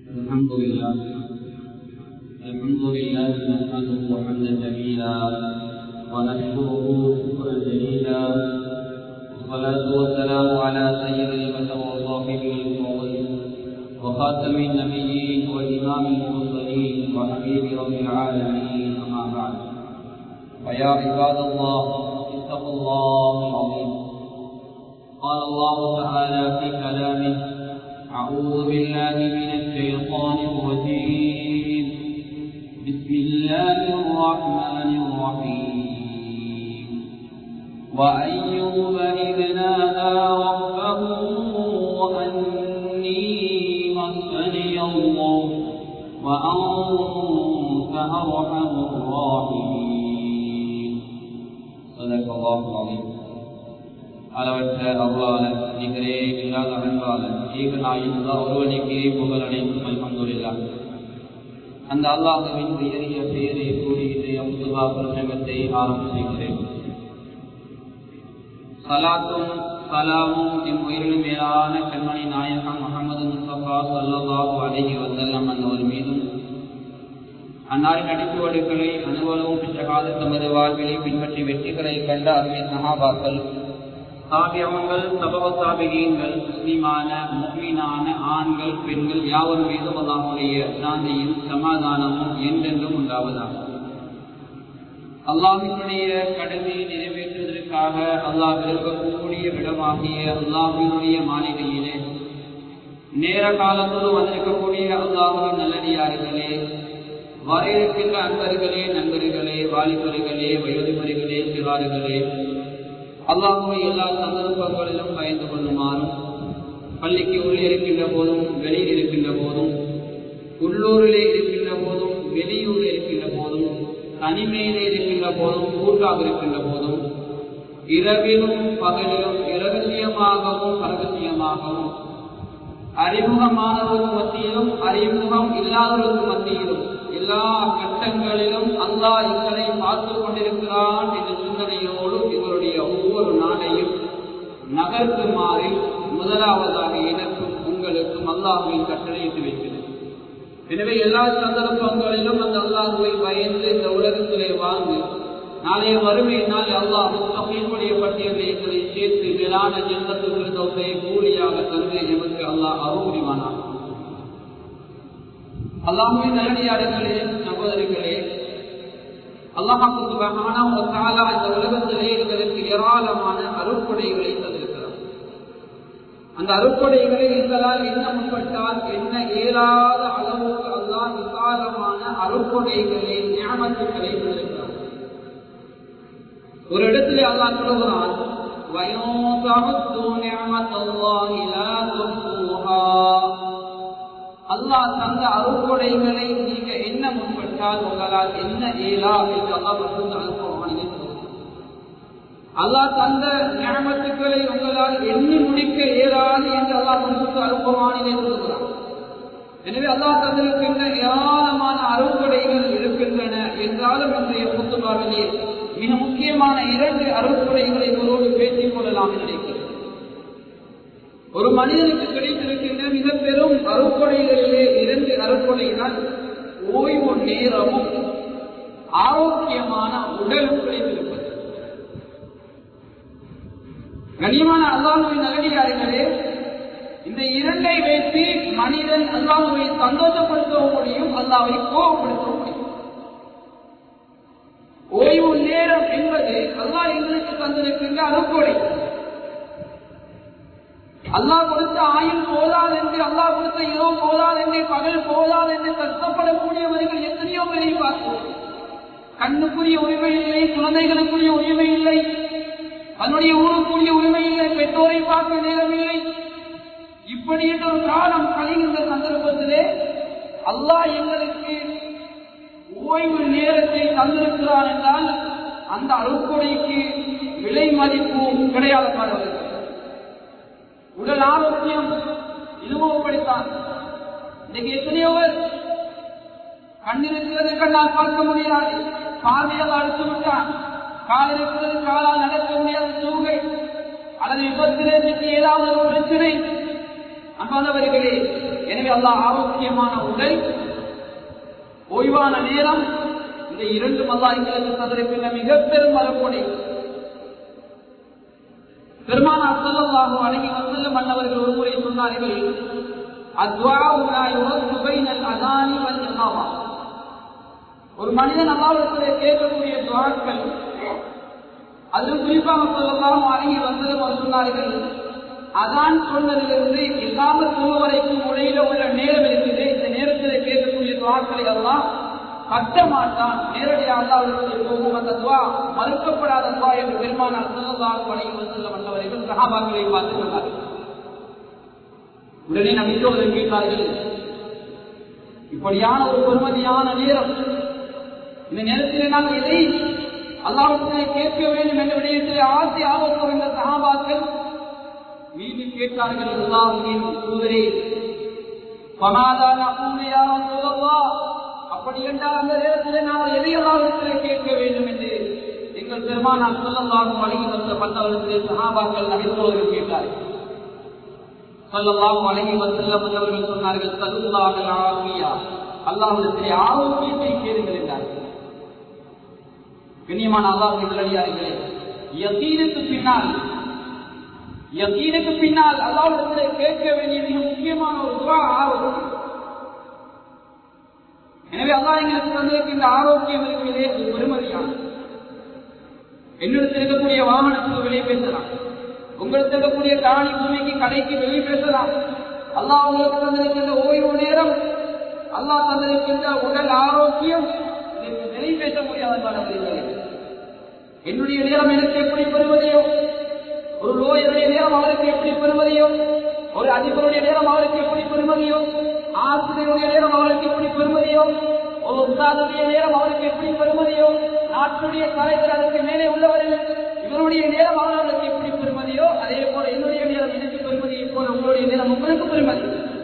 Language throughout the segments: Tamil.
الحمد لله الحمد لله نحمده حمدا جميلا ونشكره شكرا جليلا والصلاة والسلام على سيد البشر وصاحبه الفضيل وخاتم النبيين وإمام المرسلين وحبيب رب العالمين أما بعد فيا عباد الله اتقوا الله العظيم قال الله تعالى في كلامه أعوذ بالله من الشيطان الرجيم بسم الله الرحمن الرحيم وأيوب إذ نادى ربه أني مسني الله وأنت أرحم الراحمين صدق الله العظيم அளவற்ற அருளாளன் நிகரே இல்லாத அன்பாளன் ஏகநாயின் ஒருவனுக்கே புகழ் அனைத்தும் அல்ஹம்துலில்லா அந்த அல்லாஹுவின் உயரிய பெயரை கூறி இன்றைய முஸ்லிமா பிரசங்கத்தை ஆரம்பம் செய்கிறேன் சலாத்தும் சலாமும் என் உயிரிலும் மேலான கண்மணி நாயகம் முகமது முஸ்தபா சல்லாஹூ அலஹி வசல்லம் அன்னவர் மீதும் அன்னாரின் அடிப்புவடுகளை அனுபவமும் பிச்சகாத தமது வாழ்விலை பின்பற்றி வெற்றிகளை கண்ட அருமை சகாபாக்கள் சாபியவங்கள் சபவ சாபிகங்கள் முஸ்லிமான முக்மீனான ஆண்கள் பெண்கள் யாவர் மீதும் அல்லாஹுடைய சாந்தியும் சமாதானமும் என்றென்றும் உண்டாவதாக அல்லாஹினுடைய கடமையை நிறைவேற்றுவதற்காக அல்லாஹ் விரும்பக்கூடிய விடமாகிய அல்லாஹினுடைய மாளிகையிலே நேர காலத்தோடு வந்திருக்கக்கூடிய அல்லாஹுவின் நல்லடியார்களே வர இருக்கின்ற அன்பர்களே நண்பர்களே வாலிபர்களே வயோதிபர்களே சிறார்களே அல்லாஹுவை எல்லா சந்தர்ப்பங்களிலும் பயந்து கொள்ளுமாறும் பள்ளிக்கு உள்ளே இருக்கின்ற போதும் வெளியில் இருக்கின்ற போதும் உள்ளூரிலே இருக்கின்ற போதும் வெளியூரில் இருக்கின்ற போதும் தனிமையிலே இருக்கின்ற போதும் கூட்டாக இருக்கின்ற போதும் இரவிலும் பகலிலும் இரகசியமாகவும் பரகசியமாகவும் அறிமுகமானவருக்கு மத்தியிலும் அறிமுகம் இல்லாதவருக்கு மத்தியிலும் எல்லா கட்டங்களிலும் அல்லாஹ் எங்களை பார்த்து கொண்டிருக்கிறான் என்ற சிந்தனையோடு இவருடைய ஒவ்வொரு நாளையும் நகர்த்துமாறு முதலாவதாக எனக்கும் உங்களுக்கும் அல்லாஹுவின் கட்டளையிட்டு வைக்கிறது எனவே எல்லா சந்தர்ப்பங்களிலும் அந்த அல்லாஹுவை பயந்து இந்த உலகத்திலே வாழ்ந்து நாளைய வறுமை நாளை அல்லாஹ் முஸ்தகீனுடைய பட்டியலை எங்களை சேர்த்து மேலான ஜென்மத்து விருதத்தை கூலியாக தந்து எமக்கு அல்லாஹ் அருள்புரிவானார் அல்லாஹுவின் நல்லடியார்களே சகோதரிகளே அல்லாஹாக்கு சுபகான இந்த உலகத்திலே எங்களுக்கு ஏராளமான அருட்கொடைகளை தந்திருக்கிறார் அந்த அருட்கொடைகளை எங்களால் என்ன முற்பட்டால் என்ன ஏறாத அளவுக்கு அல்லாஹ் விசாலமான அருட்கொடைகளை ஞாபகத்துக்களை தந்திருக்கிறார் ஒரு இடத்திலே அல்லாஹ் சொல்லுகிறான் அல்லாஹ் தந்த அருள்கொடைகளை நீங்க என்ன முற்பட்டால் உங்களால் என்ன ஏலா என்று அல்லாஹ் அல்லாஹ் தந்த ஞாபகத்துக்களை உங்களால் எண்ணி முடிக்க இயலாது என்று அல்லாஹ் முன்பு அனுப்பமானிலே சொல்கிறார் எனவே அல்லாஹ் தந்திருக்கின்ற ஏராளமான அருள்கொடைகள் இருக்கின்றன என்றாலும் இன்றைய புத்துபாவிலே மிக முக்கியமான இரண்டு அருள்கொடைகளை இவரோடு பேசிக் கொள்ளலாம் நினைக்கிறேன் ஒரு மனிதனுக்கு கிடைத்திருக்கின்ற மிக பெரும் அறுப்படைகளிலே இரண்டு அறுப்படைதான் ஓய்வு நேரமும் ஆரோக்கியமான உடலும் கிடைத்திருப்பது கண்ணியமான அல்லாஹுவின் நல்லடியார்களே இந்த இரண்டை வைத்து மனிதன் அல்லாஹுவை சந்தோஷப்படுத்தவும் முடியும் அல்லாவை கோபப்படுத்தவும் முடியும் ஓய்வு நேரம் என்பது அல்லாஹ் எங்களுக்கு தந்திருக்கின்ற அறுப்படை அல்லாஹ் கொடுத்த ஆயுள் போதாது என்று அல்லாஹ் கொடுத்த இரவு போதாது என்று பகல் போதாது என்று கஷ்டப்படக்கூடியவர்கள் எத்தனையோ பேரை பார்க்கிறோம் கண்ணுக்குரிய உரிமை இல்லை குழந்தைகளுக்குரிய உரிமை இல்லை தன்னுடைய ஊருக்குரிய உரிமை இல்லை பெற்றோரை பார்க்க நேரம் இல்லை இப்படி என்ற ஒரு காலம் கழிகின்ற சந்தர்ப்பத்திலே அல்லாஹ் எங்களுக்கு ஓய்வு நேரத்தை தந்திருக்கிறார் என்றால் அந்த அறுக்கொடைக்கு விலை மதிப்பு கிடையாது பாருங்கள் உடல் ஆரோக்கியம் இதுவும் அப்படித்தான் இன்னைக்கு எத்தனையோ பேர் கண்ணிருக்கிறது கண்ணால் பார்க்க முடியாது பார்வையால் அழுத்து விட்டான் கால் இருக்கிறது காலால் நடக்க முடியாத சூகை அல்லது விபத்திலே சிக்கி ஏதாவது ஒரு பிரச்சனை அன்பானவர்களே எனவே அல்லாஹ் ஆரோக்கியமான உடல் ஓய்வான நேரம் இந்த இரண்டு அல்லாஹ் எங்களுக்கு தந்திருக்கின்ற மிக பெரும் மரப்பொடி பெருமானார் ஸல்லல்லாஹு அலைஹி வஸல்லம் அன்னவர்கள் ஒரு முறை சொன்னார்கள் அத்வாஉ லா யுரத்து பைனல் அதானி வல் இகாமா ஒரு மனிதன் அல்லாஹ்விடத்திலே கேட்கக்கூடிய துஆக்கள் அது குறிப்பாக ஸல்லல்லாஹு அலைஹி வஸல்லம் அவர் சொன்னார்கள் அதான் சொன்னதிலிருந்து இல்லாம சொல்ல வரைக்கும் உடையில உள்ள நேரம் இருக்குது இந்த நேரத்தில் கேட்கக்கூடிய துவாக்களை எல்லாம் கட்ட மாட்டான் நேரடியாக அல்லாவிடத்தில் போகும் அந்த துவா மறுக்கப்படாத துவா என்று பெருமானார் சொல்லதாக வழங்கி செல்ல வந்தவர்கள் சகாபாக்களை பார்த்து சொன்னார்கள் உடனே நம்பிக்கோதல் கேட்டார்கள் இப்படியான ஒரு பெருமதியான நேரம் இந்த நேரத்திலே நாங்கள் எதை அல்லாவிடத்திலே கேட்க வேண்டும் என்ற விடயத்திலே ஆசை ஆபத்தம் என்ற சகாபாக்கள் மீது கேட்டார்கள் அல்லாஹின் தூதரே பமாதான கூலியா சொல்லவா அப்படி என்றால் அந்த நேரத்தில் நாம் எதை அல்லாவிடத்திலே கேட்க வேண்டும் என்று எங்கள் பெருமானார் சொல்லல்லாகும் வழங்கி வந்த பட்டவர்களிலே சகாபாக்கள் நபித்தோர்கள் கேட்டார்கள் சொல்லலாம் வழங்கி வந்தல்லம் அவர்கள் சொன்னார்கள் சல்லாஹ் ஆவியா அல்லாஹிடத்திலே ஆரோக்கியத்தை கேளுங்கள் என்றார்கள் கண்ணியமான அல்லாஹ் நல்லடியார்களே யசீனுக்கு பின்னால் யகீனுக்கு பின்னால் அல்லாவிடத்திலே கேட்க வேண்டிய மிக முக்கியமான ஒரு துவா ஆரோக்கியம் எனவே அல்லா எங்களுக்கு தந்திருக்கின்ற ஆரோக்கியம் இருக்கிறதே அது பெருமதியானது என்னிடத்தில் இருக்கக்கூடிய வாகனத்துக்கு வெளியே பேசலாம் உங்களுக்கு இருக்கக்கூடிய காணி பூமிக்கு கடைக்கு வெளியே பேசலாம் அல்லாஹ் உங்களுக்கு தந்திருக்கின்ற ஓய்வு நேரம் அல்லாஹ் தந்திருக்கின்ற உடல் ஆரோக்கியம் இதற்கு வெளியே பேச முடியாத என்னுடைய நேரம் எனக்கு எப்படி பெறுவதையோ ஒரு லோயருடைய நேரம் அவருக்கு எப்படி பெறுவதையோ ஒரு அதிபருடைய நேரம் அவருக்கு எப்படி பெறுவதையோ ஆசிரியருடைய நேரம் அவருக்கு எப்படி பெறுவதையோ ஒரு உத்தாதுடைய நேரம் அவருக்கு எப்படி பெறுவதையோ நாட்டுடைய தலைவர் அதற்கு மேலே உள்ளவர்கள் இவருடைய நேரம் அவர்களுக்கு எப்படி பெறுவதையோ அதே போல என்னுடைய நேரம் எனக்கு பெறுவதையை போல உங்களுடைய நேரம் உங்களுக்கு பெறுமதி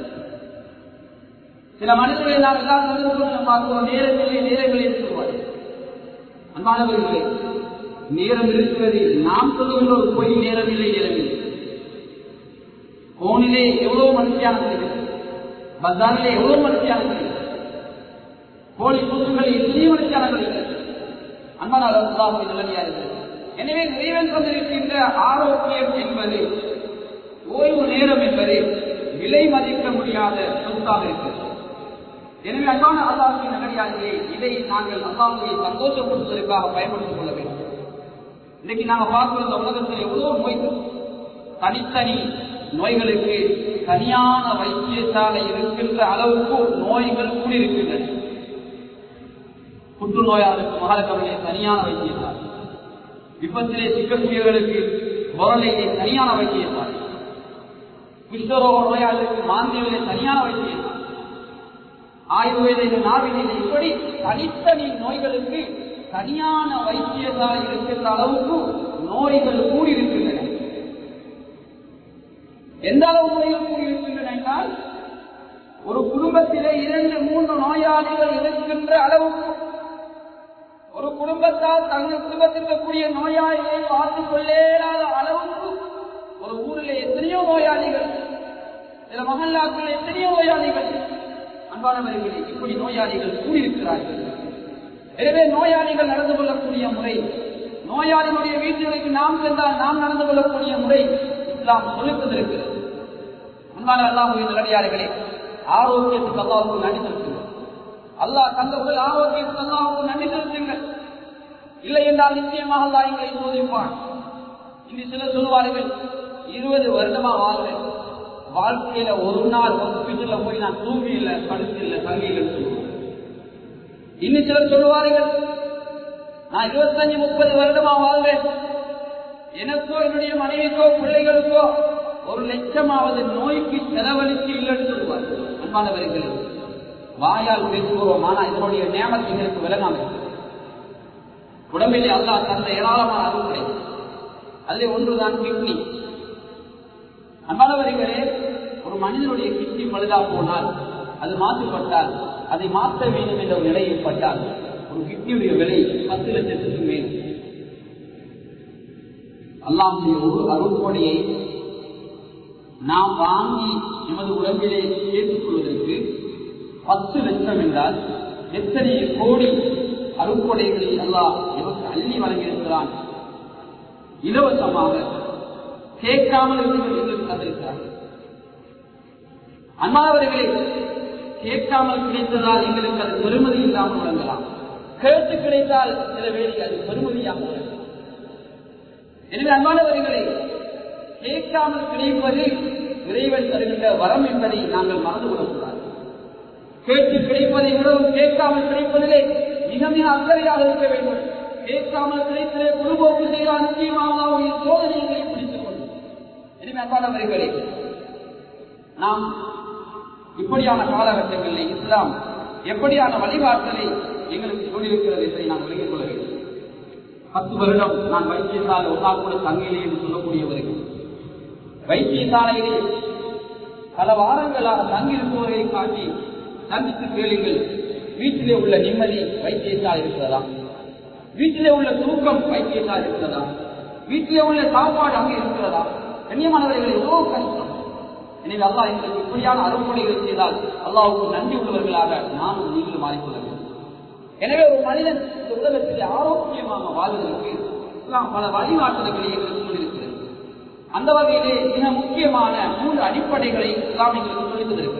சில மனிதர்களை நாம் எல்லா சந்தர்ப்பங்களும் பார்க்கிறோம் நேரங்களே நேரங்களே சொல்வார்கள் அன்பானவர்களே நேரம் இருக்கிறது நாம் சொல்லுகின்ற ஒரு பொய் நேரம் இல்லை நேரம் இல்லை போனிலே எவ்வளவு மனுஷியானது இருக்கிறது பஜாரிலே எவ்வளவு மனுஷியானது இருக்கிறது கோழி கூத்துக்கள் எத்தனையோ மனுஷியானது இருக்கிறது அன்பான நிலையா இருக்கிறது எனவே இறைவன் கொண்டிருக்கின்ற ஆரோக்கியம் என்பது ஓய்வு நேரம் என்பது விலை மதிக்க முடியாத சொத்தாக இருக்கிறது எனவே அன்பான அல்லாஹின் நகரியாகவே இதை நாங்கள் அல்லாஹுவை சந்தோஷப்படுத்துவதற்காக பயன்படுத்திக் கொள்ள வேண்டும் இன்னைக்கு நாங்க பார்க்கிற இந்த உலகத்தில் எவ்வளவு நோய்கள் தனித்தனி நோய்களுக்கு தனியான வைத்தியசாலை இருக்கின்ற அளவுக்கு நோய்கள் கூடியிருக்கின்றன புற்றுநோயாளருக்கு மகாலக்கவர்களே தனியான வைத்தியசாலை விபத்திலே சிக்கக்கூடியவர்களுக்கு பொருளையிலே தனியான வைத்தியசாலை குஷ்டரோக நோயாளருக்கு மாந்தியிலே தனியான வைத்தியசாலை ஆயுர்வேத நாவிலே இப்படி தனித்தனி நோய்களுக்கு தனியான வைத்தியசாலை இருக்கின்ற அளவுக்கு நோய்கள் கூடியிருக்கின்றன எந்த அளவு நோய்கள் கூடியிருக்கின்றன என்றால் ஒரு குடும்பத்திலே இரண்டு மூன்று நோயாளிகள் இருக்கின்ற அளவுக்கு ஒரு குடும்பத்தால் தங்கள் குடும்பத்தில் இருக்கக்கூடிய நோயாளிகளை பார்த்துக் கொள்ளேறாத அளவுக்கு ஒரு ஊரில் எத்தனையோ நோயாளிகள் சில மகல்லாக்கள் எத்தனையோ நோயாளிகள் அன்பானவர்களே இப்படி நோயாளிகள் கூடியிருக்கிறார்கள் எனவே நோயாளிகள் நடந்து கொள்ளக்கூடிய முறை நோயாளிகளுடைய வீட்டுகளுக்கு நாம் சென்றால் நாம் நடந்து கொள்ளக்கூடிய முறை இஸ்லாம் சொல்லித்தந்திருக்கிறது அன்பான அல்லாஹுவின் நல்லடியார்களே ஆரோக்கியத்துக்கு அல்லாவுக்கு நன்றி செலுத்துங்கள் அல்லாஹ் தந்த உடல் ஆரோக்கியத்துக்கு அல்லாவுக்கு நன்றி செலுத்துங்கள் இல்லை என்றால் நிச்சயமாக அல்லாஹ் எங்களை சோதிப்பான் இன்று சிலர் சொல்வார்கள் இருபது வருடமா வாழ்றேன் வாழ்க்கையில ஒரு நாள் ஹாஸ்பிட்டல்ல போய் நான் தூங்கி இல்லை படுத்து இல்லை தங்கி இல்லை சொல்லுவேன் இன்னும் சிலர் சொல்லுவார்கள் நான் இருபத்தஞ்சு முப்பது வருடமா வாழ்றேன் எனக்கோ என்னுடைய மனைவிக்கோ பிள்ளைகளுக்கோ ஒரு லட்சமாவது நோய்க்கு செலவழித்து இல்லைன்னு சொல்லுவார்கள் அன்பானவர்களே வாயால் பேசுகிறோம் ஆனா இதனுடைய நேமத்திற்கு விலகாம உடம்பிலே அல்லாஹ் தந்த ஏராளமான அறுவடை அதில் ஒன்றுதான் கிட்னி அன்பானவர்களே ஒரு மனிதனுடைய கிட்னி பழுதா போனால் அது மாற்றப்பட்டால் அதை மாற்ற வேண்டும் என்ற ஒரு நிலை ஏற்பட்டால் ஒரு கிட்னியுடைய விலை பத்து லட்சத்துக்கு மேல் அல்லாமுடைய ஒரு அருள்கொடையை நாம் வாங்கி எமது உடம்பிலே சேர்த்துக் கொள்வதற்கு பத்து லட்சம் என்றால் எத்தனை கோடி அருக்கொடைகளை அல்லாஹ் எமக்கு அள்ளி வழங்கியிருக்கிறான் இலவசமாக கேட்காமல் இருந்து எங்களுக்கு தந்திருக்கிறார்கள் அன்பானவர்களே கேட்காமல் கிடைத்ததால் எங்களுக்கு அது பெருமதி இல்லாமல் விளங்கலாம் கேட்டு கிடைத்தால் சில வேலை அது பெருமதியாக விளங்கும் எனவே அன்பானவர்களே கேட்காமல் கிடைப்பது இறைவன் தருகின்ற வரம் என்பதை நாங்கள் மறந்து விடக்கூடாது கேட்டு கிடைப்பதை விடவும் கேட்காமல் கிடைப்பதிலே மிக மிக அக்கறையாக இருக்க வேண்டும் கேட்காமல் கிடைத்ததே குழுபோக்கு செய்தால் நிச்சயமாக சோதனைகளை பிடித்துக் கொள்ளும் எனவே அன்பானவர்களே நாம் இப்படியான காலகட்டங்களில் இஸ்லாம் எப்படியான வழிகாட்டலை எங்களுக்கு சொல்லியிருக்கிறது என்பதை நான் விளங்கிக் கொள்ள வேண்டும் பத்து வருடம் நான் வைத்தியசாலை ஒன்றா கூட தங்கிலே என்று சொல்லக்கூடியவர்கள் வைத்தியசாலையிலே பல வாரங்களாக தங்கியிருப்பவர்களை காட்டி சந்தித்து கேளுங்கள் வீட்டிலே உள்ள நிம்மதி வைத்தியசாலை இருக்கிறதா வீட்டிலே உள்ள தூக்கம் வைத்தியசாலை இருக்கிறதா வீட்டிலே உள்ள சாப்பாடு அங்கே இருக்கிறதா கண்ணியமானவர்களை எவ்வளவு கஷ்டம் எனவே அல்லாஹ் எங்களுக்கு இப்படியான அருள்மொழிகளை செய்தால் அல்லாவுக்கு நன்றி உள்ளவர்களாக நானும் நீங்களும் மாறிக்கொள்ள வேண்டும் எனவே ஒரு மனிதன் இந்த உலகத்தில் ஆரோக்கியமாக வாழ்வதற்கு இஸ்லாம் பல வழிகாட்டுதல்களை எங்களுக்கு சொல்லியிருக்கிறது அந்த வகையிலே மிக முக்கியமான மூன்று அடிப்படைகளை இஸ்லாம் எங்களுக்கு சொல்லித் தந்திருக்கிறது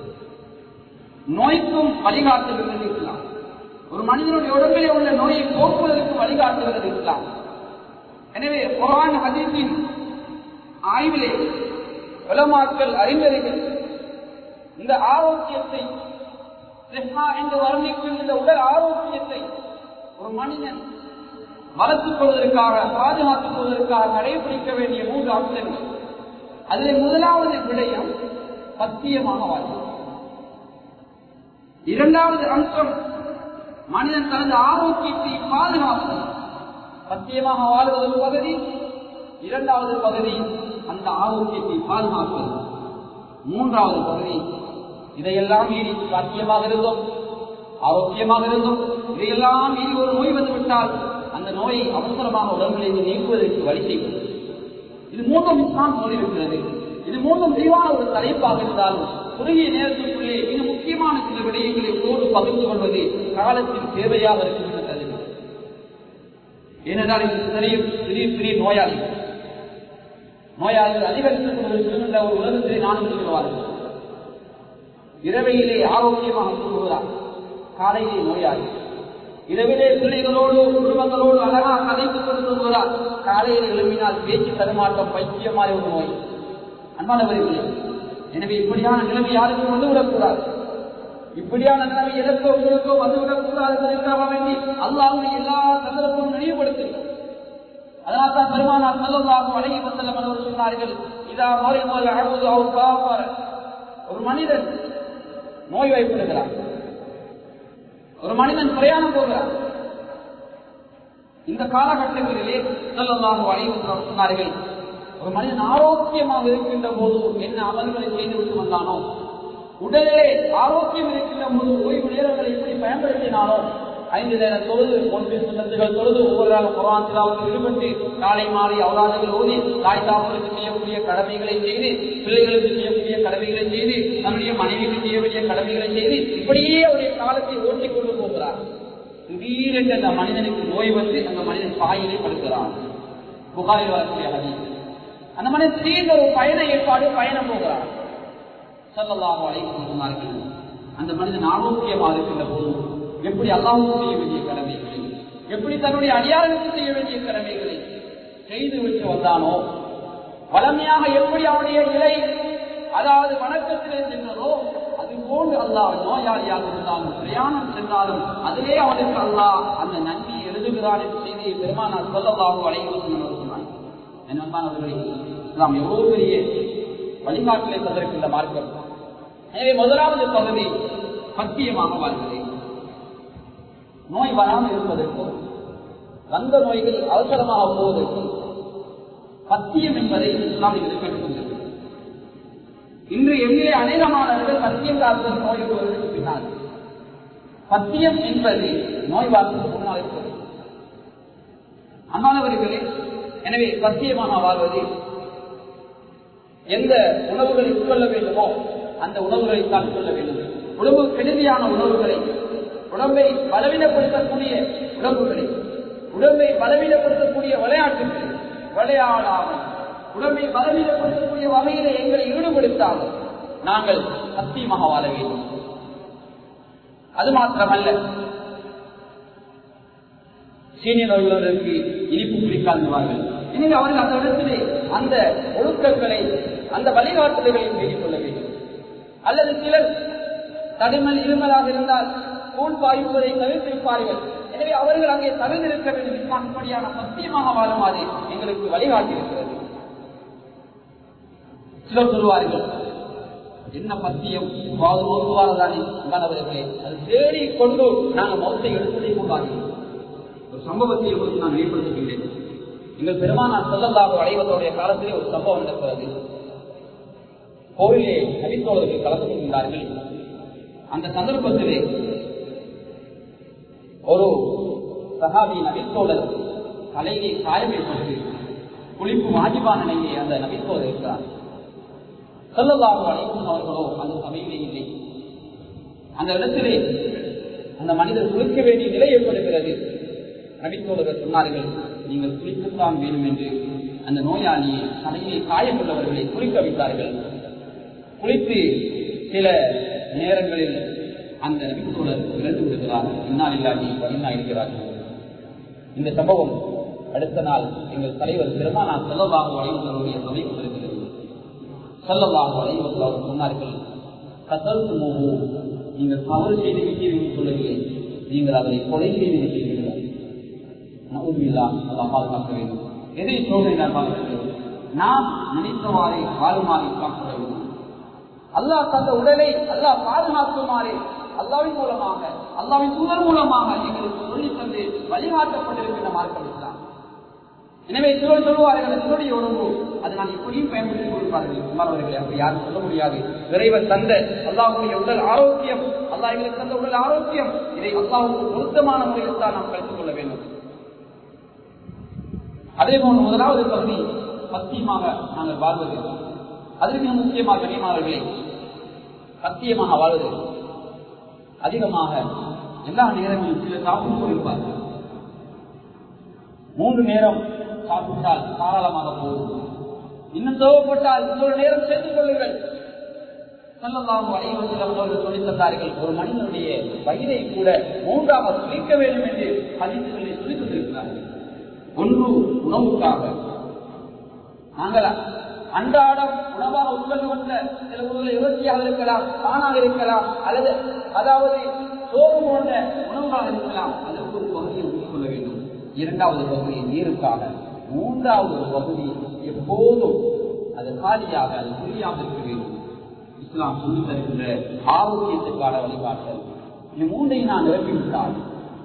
நோய்க்கும் வழிகாட்டுகிறது இஸ்லாம் ஒரு மனிதனுடைய உடம்பிலே உள்ள நோயை போக்குவதற்கு வழிகாட்டுகிறது இஸ்லாம் எனவே குரான் ஹதீஸின் ஆய்விலே உலமாக்கள் அறிஞர்கள் இந்த ஆரோக்கியத்தை சிஹா என்று வர்ணிக்கும் இந்த உடல் ஆரோக்கியத்தை ஒரு மனிதன் வளர்த்துக் கொள்வதற்காக பாதுகாத்துக் கொள்வதற்காக கடைபிடிக்க வேண்டிய மூன்று அம்சங்கள் அதில் முதலாவது விடயம் சத்தியமாக வாழ்வது இரண்டாவது அம்சம் மனிதன் தனது ஆரோக்கியத்தை பாதுகாப்பது சத்தியமாக வாழ்வது ஒரு பகுதி இரண்டாவது பகுதி அந்த ஆரோக்கியத்தை பாதுகாப்பது மூன்றாவது பகுதி இதையெல்லாம் மீறி சாத்தியமாக இருந்தோம் ஆரோக்கியமாக இருந்தோம் இதையெல்லாம் மீறி ஒரு நோய் வந்துவிட்டால் அந்த நோயை அவசரமாக உடம்பிலிருந்து நீக்குவதற்கு வழி செய்வது இது மூன்றும் இஸ்லாம் சொல்லியிருக்கிறது இது மூன்றும் விரிவான ஒரு தலைப்பாக இருந்தாலும் குறுகிய நேரத்திற்குள்ளே மிக முக்கியமான சில விடயங்களை தோடு பகிர்ந்து கொள்வது காலத்தின் தேவையாக இருக்கின்றது ஏனென்றால் இது சிறிய சிறிய சிறிய நோயாளிகள் நோயாளிகள் அதிகரித்துக் கொண்டிருக்கின்ற ஒரு உலகத்திலே நானும் சொல்லுவார்கள் இரவையிலே ஆரோக்கியமாக தூங்குகிறார் காலையிலே நோயாளி இரவிலே பிள்ளைகளோடு குடும்பங்களோடு அழகாக கதைத்துக் கொண்டு தூங்குகிறார் காலையில் எழுப்பினால் பேச்சு தடுமாட்டம் பைத்தியமாய் ஒரு நோய் அன்பானவர்களே எனவே இப்படியான நிலைமை யாருக்கும் வந்துவிடக்கூடாது இப்படியான நிலைமை எதற்கோ உங்களுக்கோ வந்துவிடக்கூடாது என்பதற்காக வேண்டி அல்லாவுடைய எல்லா சந்தர்ப்பமும் நினைவுபடுத்துகிறோம் அதனால் தான் பெருமானார் செல்லல்லாக வழங்கி வந்தல்லம் அவர்கள் சொன்னார்கள் இதா மறைமுறை அழுவது அவர் காப்பார் ஒரு மனிதன் நோய் வைப்படுகிறார் ஒரு மனிதன் பிரயாணம் போகிறார் இந்த காலகட்டங்களிலே செல்லல்லாக வழங்கி சொன்னார்கள் ஒரு மனிதன் ஆரோக்கியமாக இருக்கின்ற போது என்ன அமல்களை செய்து விட்டு வந்தானோ உடலிலே ஆரோக்கியம் இருக்கின்ற போது ஓய்வு நேரங்களை எப்படி பயன்படுத்தினாலோ ஐந்து நேர தொழுது ஒன்று சுண்ணத்துகள் தொழுது ஒவ்வொரு நாள் குரான் ஈடுபட்டு காலை மாலை அவராதங்கள் ஓதி தாய் தாப்பருக்கு செய்யக்கூடிய கடமைகளை செய்து பிள்ளைகளுக்கு செய்யக்கூடிய கடமைகளை செய்து தன்னுடைய மனைவிக்கு செய்யக்கூடிய கடமைகளை செய்து இப்படியே அவருடைய காலத்தை ஓட்டிக் கொண்டு போகிறார் திடீரென்று அந்த மனிதனுக்கு நோய் வந்து அந்த மனிதன் பாயிலே படுக்கிறான் புகாரில் வரக்கூடிய ஹதீஸ் அந்த மனிதன் திடீர்னு ஒரு பயண ஏற்பாடு பயணம் போகிறார் சொல்லலாம் அழைப்பு சொன்னார்கள் அந்த மனிதன் ஆரோக்கியமாக இருக்கின்ற போது எப்படி அல்லாவுக்கு செய்ய வேண்டிய கடமைகளை எப்படி தன்னுடைய அடியாருக்கு செய்ய வேண்டிய கடமைகளை செய்து விட்டு வந்தானோ வளமையாக எப்படி அவனுடைய நிலை அதாவது வணக்கத்திலே சென்றதோ அது போன்று அல்லாஹ் நோயாளியாக இருந்தாலும் பிரயாணம் சென்றாலும் அதிலே அவனுக்கு அல்லாஹ் அந்த நன்மை எழுதுகிறான் என்று செய்தியை பெருமானார் சொல்லலாக அழைவு சொன்னார் என்னமானவர்களே நாம் எவ்வளவு பெரிய வழிகாட்டலை தந்திருக்கின்ற மார்க்கம் எனவே முதலாவது பகுதி சத்தியமாக வாழ்கிறது நோய் வராமல் இருப்பதற்கும் வந்த நோய்கள் அவசரமாக போவதற்கும் சத்தியம் என்பதை நாம் இதில் கற்றுக்கொண்டது இன்று எங்கே அநேகமானவர்கள் சத்தியம் காப்பது நோய் வருவதற்கு பின்னால் சத்தியம் என்பது நோய் வாழ்வதற்கு முன்னால் இருப்பது அன்பானவர்களே எனவே சத்தியமாக வாழ்வது எந்த உணவுகளை உட்கொள்ள வேண்டுமோ அந்த உணவுகளை தான் கொள்ள வேண்டும் உடம்பு கெடுதியான உணவுகளை உடம்பை பலவீனப்படுத்தக்கூடிய உணவுகளை உடம்பை பலவீனப்படுத்தக்கூடிய விளையாட்டுகளை விளையாடாமல் உடம்பை பலவீனப்படுத்தக்கூடிய வகையில எங்களை ஈடுபடுத்தாமல் நாங்கள் சத்தியமாக வாழ வேண்டும் அது மாத்திரமல்ல சீனியர் உள்ளவர்களுக்கு இனிப்பு பிடிக்காதுவார்கள் எனவே அவர்கள் அந்த இடத்திலே அந்த ஒழுக்கங்களை அந்த வழிகாட்டுதல்களை மீறிக் கொள்ள வேண்டும் அல்லது சிலர் தடிமல் இருமலாக இருந்தால் கூழ் பாய்ப்பதை தவிர்த்திருப்பார்கள் எனவே அவர்கள் அங்கே தவிர்த்திருக்க வேண்டும் இஸ்லாம் இப்படியான சத்தியமாக வாழுமாறு எங்களுக்கு வழிகாட்டி இருக்கிறது சிலர் சொல்வார்கள் என்ன பத்தியம் ஓதுவாரதானே மாணவர்களே அது தேடி கொண்டு நாங்கள் மௌத்தை எடுத்ததை கொண்டாகிறோம் ஒரு சம்பவத்தை உங்களுக்கு நான் வெளிப்படுத்துகின்றேன் எங்கள் பெருமானார் செல்லல்லாக அடைவதோடைய காலத்திலே ஒரு சம்பவம் நடக்கிறது கோவிலே நபித்தோழர்கள் கலந்து கொள்கின்றார்கள் அந்த சந்தர்ப்பத்திலே ஒரு சகாபி நபித்தோழர் தலையை காயம் ஏற்பட்டு குளிப்பு வாஜிபான நிலையை அந்த நபித்தோழர் இருக்கிறார் செல்லல்லாக அழைக்கும் அவர்களோ அந்த சபையிலே இல்லை அந்த இடத்திலே அந்த மனிதர் குளிக்க வேண்டிய நிலை ஏற்படுகிறது நபித்தோழர்கள் சொன்னார்கள் நீங்கள் குளிக்கத்தான் வேண்டும் என்று அந்த நோயாளியை தலையை காயமுள்ளவர்களை குளிக்க வைத்தார்கள் குளித்து சில நேரங்களில் அந்த நபித்தோழர் இழந்து விடுகிறார் இன்னால் இல்லாடி இன்னா இருக்கிறார்கள் இந்த சம்பவம் அடுத்த நாள் எங்கள் தலைவர் பெருமானார் செல்லவாக வளைவர்களுடைய சபைக்கு வருகிறது செல்லவாக வளைவர்கள் அவர் சொன்னார்கள் கத்தல் மோகோ நீங்கள் தவறு செய்து விட்டீர்கள் சொல்லவில்லை நீங்கள் அவரை கொலை செய்து விட்டீர்கள் நவுமில்லா அல்லா பாதுகாக்க வேண்டும் எதை சோதனை நான் பார்க்க வேண்டும் நாம் நினைத்தவாறே வாழுமாறு காக்க வேண்டும் அல்லாஹ் தந்த உடலை அல்லாஹ் பாதுகாக்குமாறு அல்லாவின் மூலமாக அல்லாவின் தூதர் மூலமாக எங்களுக்கு சொல்லி தந்து வழிகாட்டப்பட்டிருக்கின்ற மார்க்கம் இஸ்லாம் எனவே சிலர் சொல்லுவார்கள் சிலருடைய உணவு அதை நான் எப்படியும் பயன்படுத்திக் கொள்வார்கள் மாணவர்களை அப்படி யாரும் சொல்ல முடியாது இறைவன் தந்த அல்லாஹுடைய உடல் ஆரோக்கியம் அல்லாஹ் எங்களுக்கு தந்த உடல் ஆரோக்கியம் இதை அல்லாஹுக்கு பொருத்தமான முறையில் தான் நாம் கருத்துக் கொள்ள வேண்டும் அதே போன்று முதலாவது பகுதி சத்தியமாக நாங்கள் வாழ்வது அதற்கு மிக முக்கியமாக கனிமார்களே சத்தியமாக வாழ்வது அதிகமாக எல்லா நேரங்களிலும் சில சாப்பிட்டு கொண்டிருப்பார்கள் மூன்று நேரம் சாப்பிட்டால் தாராளமாக போகும் இன்னும் தேவைப்பட்டால் இன்னொரு நேரம் சேர்த்து கொள்ளுங்கள் சொல்லலாம் அவர்கள் சொல்லித் தந்தார்கள் ஒரு மனிதனுடைய வயிறை கூட மூன்றாக சுழிக்க வேண்டும் என்று பதிவுகளை சொல்லித் தந்திருக்கிறார்கள் ஒன்று உணவுக்காக நாங்கள் அன்றாடம் உணவாக உட்கொண்டு வந்த சில உணவுகள் இறைச்சியாக இருக்கலாம் ஆணாக இருக்கலாம் அல்லது அதாவது சோறு போன்ற உணவாக இருக்கலாம் அதற்கு ஒரு பகுதியை உட்கொள்ள வேண்டும் இரண்டாவது பகுதி நீருக்காக மூன்றாவது ஒரு பகுதி எப்போதும் அது காலியாக அது புரியாக இருக்க வேண்டும் இஸ்லாம் சொல்லி தருகின்ற ஆரோக்கியத்துக்கான வழிபாட்டல் இந்த மூன்றையும் நான் நிரப்பிவிட்டால்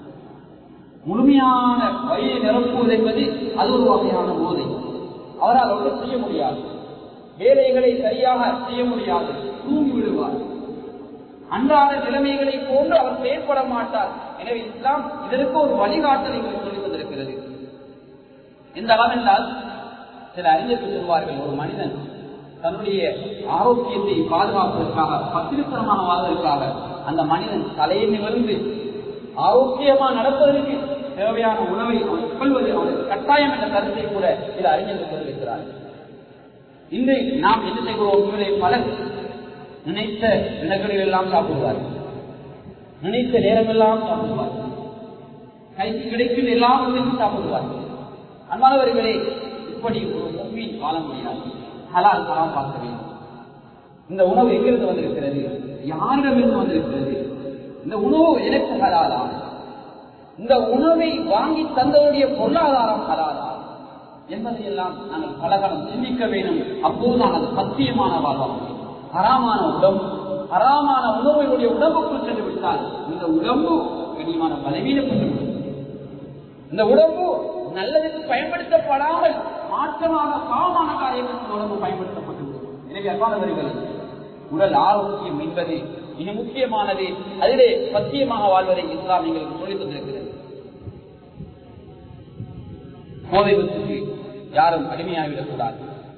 முழுமையான வழியை நிரப்புவது என்பது அது ஒரு வகையான போதை அவரால் ஒன்றும் செய்ய முடியாது வேலைகளை சரியாக செய்ய முடியாது தூங்கி விடுவார் அன்றாட நிலைமைகளை போன்று அவர் செயற்பட மாட்டார் எனவே இஸ்லாம் இதற்கு ஒரு வழிகாட்டல் எங்களுக்கு சொல்லித் தந்திருக்கிறது எந்த அளவென்றால் சில அறிஞர்கள் சொல்வார்கள் ஒரு மனிதன் தன்னுடைய ஆரோக்கியத்தை பாதுகாப்பதற்காக பத்திரித்தனமாக வாழ்வதற்காக அந்த மனிதன் தலையை நிமிர்ந்து ஆரோக்கியமா நடப்பதற்கு தேவையான உணவை அவன் கொள்வது அவனுக்கு கட்டாயம் என்ற கருத்தை கூட சில அறிஞர்கள் தெரிவிக்கிறார்கள் இன்று நாம் என்ன செய்கிறோம் இவரை பலர் நினைத்த இடங்களில் எல்லாம் சாப்பிடுவார்கள் நினைத்த நேரமெல்லாம் சாப்பிடுவார்கள் கைக்கு கிடைக்கும் எல்லாவற்றையும் சாப்பிடுவார்கள் அன்பானவர்களே இப்படி ஒரு மூவியின் வாழ முடியாது ஹலால் ஹலாம் பார்க்க வேண்டும் இந்த உணவு எங்கிருந்து வந்திருக்கிறது யாரிடமிருந்து வந்திருக்கிறது இந்த உணவு எனக்கு ஹலாலா இந்த உணவை வாங்கி தந்தவருடைய பொருளாதாரம் ஹலாலா என்பதையெல்லாம் நாங்கள் பலகாலம் சிந்திக்க வேண்டும் அப்போதுதான் அது சத்தியமான வாழ்வாக ஹராமான உடம்பு ஹராமான உணவுடைய உடம்புக்குள் சென்று விட்டால் இந்த உடம்பு கனியமான பலவீனப்பட்டு இந்த உடம்பு நல்லதுக்கு பயன்படுத்தப்படாமல் மாற்றமாக பாவமான காரியங்களுக்கு உடம்பு பயன்படுத்தப்பட்டு எனவே அன்பானவர்கள் உடல் ஆரோக்கியம் என்பது மிக முக்கியமானது அதிலே சத்தியமாக வாழ்வதை இஸ்லாம் எங்களுக்கு சொல்லித் தந்திருக்கிறது போதைவத்துக்கு யாரும் அடிமையாகிவிடக் கூடாது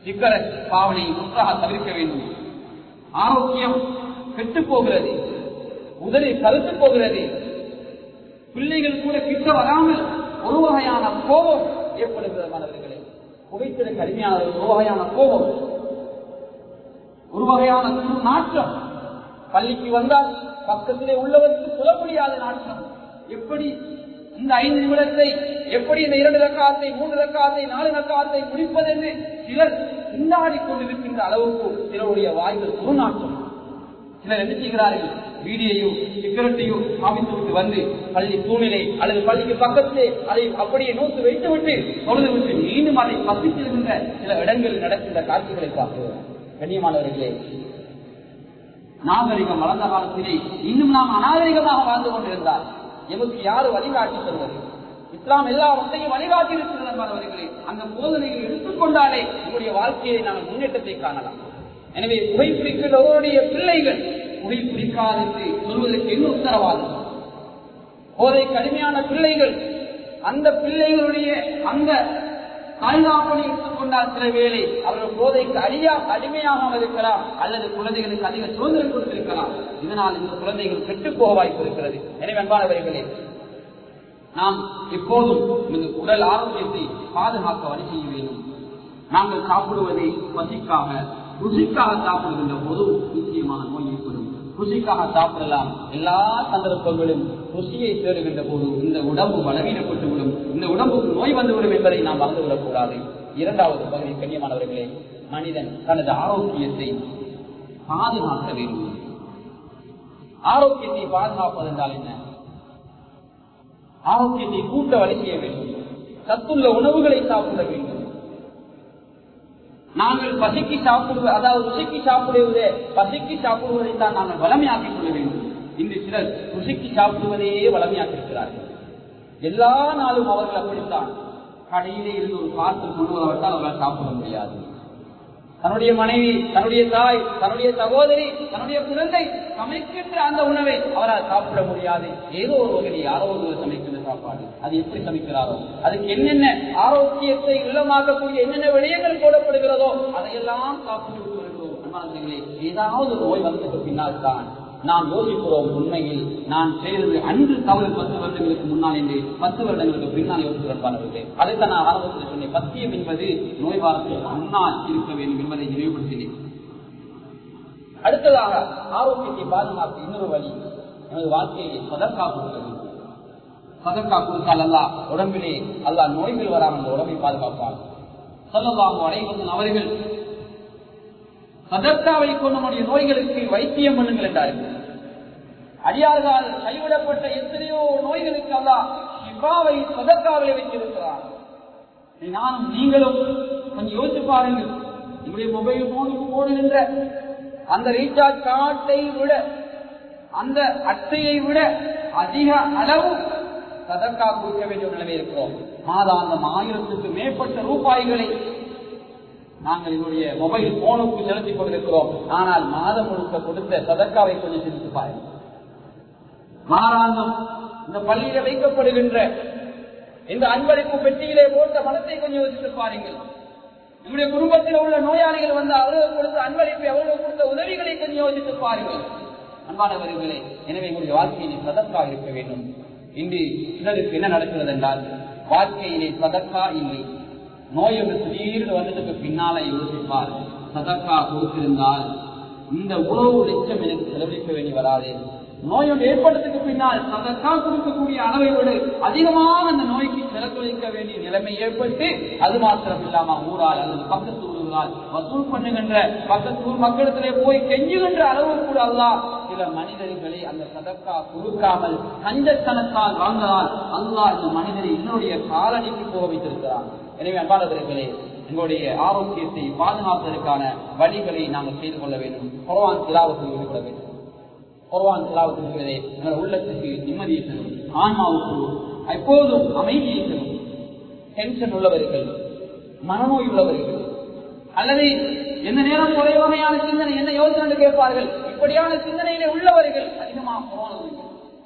சிக்கரத் பாவனையை முற்றாக தவிர்க்க வேண்டும் ஆரோக்கியம் கெட்டு போகிறது உதறி கருத்து போகிறது பிள்ளைகள் கூட கிட்ட வராமல் ஒரு வகையான கோபம் ஏற்படுகிறது மாணவர்களே புகைத்திற்கு அடிமையான ஒரு வகையான கோபம் ஒரு வகையான நாட்டம் பள்ளிக்கு வந்தால் பக்கத்திலே உள்ளவருக்கு சொல்ல முடியாத நாட்டம் எப்படி இந்த ஐந்து நிமிடத்தை எப்படி இந்த இரண்டு ரக்காத்தை மூன்று ரக்காத்தை நாலு ரக்காத்தை முடிப்பதென்று சிலர் திண்டாடி கொண்டிருக்கின்ற அளவுக்கு சிலருடைய வாய்கள் துருநாட்டம் சிலர் என்ன செய்கிறார்கள் வீடியையும் சிகரெட்டையும் காமித்துவிட்டு வந்து பள்ளி தூணிலே அல்லது பள்ளிக்கு பக்கத்திலே அதை அப்படியே நோக்கி வைத்து விட்டு தொழுது விட்டு மீண்டும் அதை பசித்திருக்கின்ற சில இடங்களில் நடக்கின்ற காட்சிகளை பார்க்கிறோம் கண்ணியமானவர்களே நாகரிகம் வளர்ந்த காலத்திலே இன்னும் நாம் அநாகரிகமாக வாழ்ந்து கொண்டிருந்தால் எமக்கு யாரு வழிகாட்டி தருவது இஸ்லாம் எல்லாவற்றையும் வழிகாட்டி இருக்கிறவர்களே அந்த போதனைகளை எடுத்துக்கொண்டாலே உங்களுடைய வாழ்க்கையை நாங்கள் முன்னேற்றத்தை காணலாம் எனவே புகைப்பிடிக்கிறவருடைய பிள்ளைகள் புகைப்பிடிக்காது என்று சொல்வதற்கு என்ன உத்தரவாதம் போதை கடுமையான பிள்ளைகள் அந்த பிள்ளைகளுடைய அந்த தாய்தாப்பனை எடுத்துக்கொண்டால் சில வேளை அவர்கள் போதைக்கு அடியா அடிமையாக இருக்கலாம் அல்லது குழந்தைகளுக்கு அதிக சுதந்திரம் கொடுத்திருக்கலாம் இதனால் இந்த குழந்தைகள் கெட்டுப் போக வாய்ப்பு இருக்கிறது எனவே அன்பானவர்களே நாம் எப்போதும் இந்த உடல் ஆரோக்கியத்தை பாதுகாக்க வழி செய்ய வேண்டும் நாங்கள் சாப்பிடுவதை பசிக்காக ருசிக்காக சாப்பிடுகின்ற போது நிச்சயமான நோய் ஏற்படும் ருசிக்காக சாப்பிடலாம் எல்லா சந்தர்ப்பங்களும் ருசியை தேடுகின்ற போது இந்த உடம்பு பலவீனப்பட்டுவிடும் இந்த உடம்புக்கு நோய் வந்துவிடும் என்பதை நாம் மறந்துவிடக் கூடாது இரண்டாவது பகுதி கண்ணியமானவர்களே மனிதன் தனது ஆரோக்கியத்தை பாதுகாக்க வேண்டும் ஆரோக்கியத்தை பாதுகாப்பது என்றால் என்ன ஆரோக்கியத்தை கூட்ட வழி செய்ய வேண்டும் சத்துள்ள உணவுகளை சாப்பிட வேண்டும் நாங்கள் பசிக்கு சாப்பிடுவது அதாவது ருசிக்கு சாப்பிடுவதே பசிக்கு சாப்பிடுவதை தான் நாங்கள் வளமையாக்கிக் கொள்ள வேண்டும் இன்று சிலர் ருசிக்கு சாப்பிடுவதையே வளமையாக்கி இருக்கிறார்கள் எல்லா நாளும் அவர்கள் அப்படித்தான் கடையிலே இருந்து ஒரு பார்த்து கொண்டு வரவிட்டால் அவர்களால் சாப்பிட முடியாது தன்னுடைய மனைவி தன்னுடைய தாய் தன்னுடைய சகோதரி தன்னுடைய குழந்தை சமைக்கின்ற அந்த உணவை அவரால் சாப்பிட முடியாது ஏதோ ஒரு வகையில் யாரோ ஒரு சமைக்கின்ற சாப்பாடு அது எப்படி சமைக்கிறாரோ அதுக்கு என்னென்ன ஆரோக்கியத்தை இல்லமாக்கக்கூடிய என்னென்ன விடயங்கள் போடப்படுகிறதோ அதையெல்லாம் சாப்பிட்டு விட்டு வருகிறோம் அன்பானவர்களே, ஏதாவது ஒரு நோய் வந்ததுக்கு பின்னால் தான் நாம் யோசிக்கிறோம் உண்மையில் நான் செய்தது அன்று தவறு பத்து வருடங்களுக்கு முன்னால் என்று பத்து வருடங்களுக்கு பின்னால் யோசிக்கிறேன் அதைத்தான் நான் ஆரம்பத்தில் சொன்னேன் பத்தியம் என்பது நோய் வாரத்துக்கு முன்னால் இருக்க வேண்டும் என்பதை நினைவுபடுத்தினேன் அடுத்ததாக ஆரோக்கியத்தை பாதுகாக்க இன்னொரு வழி எனது வாழ்க்கையை சதற்கா கொடுக்கிறது சதற்கா கொடுத்தால் அல்லா உடம்பிலே அல்லா நோய்கள் வராமல் அந்த உடம்பை பாதுகாப்பார் சொல்லலாம் அனைவரும் அவர்கள் சதற்காவை கொண்டு நம்முடைய நோய்களுக்கு வைத்தியம் பண்ணுங்கள் என்றார்கள் அடியார்கள் கைவிடப்பட்ட எத்தனையோ நோய்களுக்கு அல்லா சிவாவை சதற்காவிலே வைத்திருக்கிறார் நானும் நீங்களும் கொஞ்சம் யோசிச்சு பாருங்கள் உங்களுடைய மொபைல் போனுக்கு போடுகின்ற அந்த ரீசார்ஜ் கார்டை விட அந்த அட்டையை விட அதிக அளவு சதற்கா கொடுக்க வேண்டிய ஒரு நிலைமை இருக்கிறோம் மாதாந்தம் ஆயிரத்துக்கு மேற்பட்ட ரூபாய்களை நாங்கள் என்னுடைய மொபைல் போனுக்கு செலுத்திக் கொண்டிருக்கிறோம் ஆனால் மாதம் முழுக்க கொடுத்த சதற்காவை கொஞ்சம் சிந்தித்து பாருங்கள் மாறாந்தம் இந்த பள்ளியில வைக்கப்படுகின்ற இந்த அன்பளிப்பு பெட்டியிலே போட்ட பணத்தை கொஞ்சம் யோசித்து பாருங்கள் நம்முடைய குடும்பத்தில் உள்ள நோயாளிகள் வந்து அவர்கள் கொடுத்த அன்பளிப்பை அவர்கள் கொடுத்த உதவிகளை கொஞ்சம் யோசித்து பாருங்கள் அன்பானவர்களே எனவே உங்களுடைய வாழ்க்கையிலே சதக்கா இருக்க வேண்டும் இன்று சிலருக்கு என்ன நடக்கிறது என்றால் வாழ்க்கையிலே சதக்கா இல்லை நோய் ஒன்று திடீர்னு வந்ததுக்கு பின்னால யோசிப்பார் சதக்கா கொடுத்திருந்தால் இந்த உணவு லட்சம் எனக்கு செலவழிக்க வேண்டி வராது நோய் ஒன்று ஏற்பட்டதுக்கு பின்னால் சதக்கா கொடுக்கக்கூடிய அளவை விட அதிகமாக அந்த நோய்க்கு செலவழிக்க வேண்டிய நிலைமை ஏற்பட்டு அது மாத்திரம் இல்லாம ஊரால் அல்லது பக்கத்து ஊர்களால் வசூல் பண்ணுகின்ற பக்கத்து ஊர் மக்களிடத்திலே போய் கெஞ்சுகின்ற அளவு கூட அல்லா சில மனிதர்களை அந்த சதக்கா கொடுக்காமல் கஞ்சத்தனத்தால் வாழ்ந்ததால் அல்லாஹ் இந்த மனிதரை இன்னுடைய காலடிக்கு போக வைத்திருக்கிறார் எனவே அன்பானவர்களே எங்களுடைய ஆரோக்கியத்தை பாதுகாப்பதற்கான வழிகளை நாங்கள் செய்து கொள்ள வேண்டும் குரவான் திலாவத்தில் ஈடுபட வேண்டும் குரவான் திலாவத்தில் இருக்கிறதே எங்கள் உள்ளத்துக்கு நிம்மதியை தரும் ஆன்மாவுக்கு எப்போதும் அமைதியை தரும் டென்ஷன் உள்ளவர்கள் மனநோய் உள்ளவர்கள் அல்லது எந்த நேரம் ஒரே வகையான சிந்தனை என்ன யோசனை என்று கேட்பார்கள் இப்படியான சிந்தனையிலே உள்ளவர்கள் அதிகமாக குரான்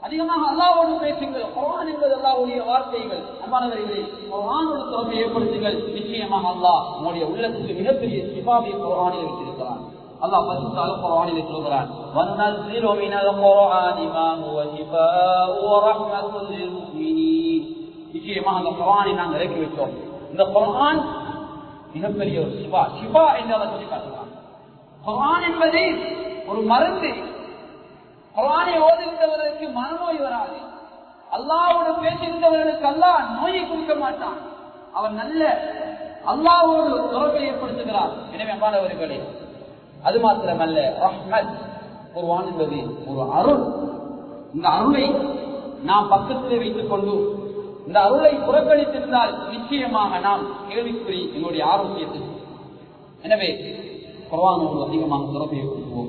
அதிகமாக அல்லாவோடு பேசுங்கள் குரான் என்பது அல்லாவுடைய வார்த்தைகள் அன்பானவர்களே குரானோட தொடர்பை ஏற்படுத்துங்கள் நிச்சயமாக அல்லாஹ் உங்களுடைய உள்ளத்துக்கு மிகப்பெரிய சிபாவை குரானில் வைத்திருக்கிறான் அல்லாஹ் பரிசுத்த குரானிலே சொல்கிறான் وَنُنَزِّلُ مِنَ الْقُرْآنِ مَا هُوَ شِفَاءٌ وَرَحْمَةٌ لِلْمُؤْمِنِينَ நிச்சயமாக அந்த குரானை நாங்கள் இறக்கி வைத்தோம் இந்த குரான் மிகப்பெரிய ஒரு சிவா சிவா என்று அதை சொல்லி காட்டுகிறான் குரான் என்பது ஒரு மருந்து குரானை ஓதுகின்றவர்களுக்கு மனநோய் வராது அல்லாவோடு பேசுகின்றவர்களுக்கு அல்லாஹ் நோயை கொடுக்க மாட்டான் அவன் நல்ல அல்லாவோடு தொடர்பை ஏற்படுத்துகிறார் எனவே அம்மானவர்களே அது மாத்திரமல்ல ரஹ்மத் குர்ஆன் என்பது ஒரு அருள் இந்த அருளை நாம் பக்கத்திலே வைத்துக் கொண்டு இந்த அருளை புறக்கணித்திருந்தால் நிச்சயமாக நாம் கேள்விக்குறி எங்களுடைய ஆரோக்கியத்தில் எனவே குர்ஆனோடு அதிகமாக தொடர்பை ஏற்படுத்துவோம்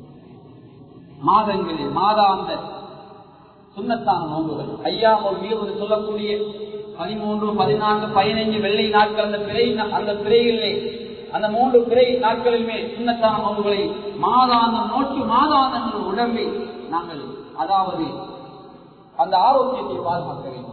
மாதங்களில் மாதாந்த சுண்ணத்தான நோன்புகள் ஐயாமல் மீது சொல்லக்கூடிய பதிமூன்று பதினான்கு பதினைஞ்சு வெள்ளை நாட்கள் அந்த பிறை அந்த பிறைகளிலே அந்த மூன்று பிறை நாட்களிலுமே சுண்ணத்தான நோன்புகளை மாதாந்தம் நோக்கி மாதாந்தம் உடம்பை நாங்கள் அதாவது அந்த ஆரோக்கியத்தை பாதுகாக்க வேண்டும்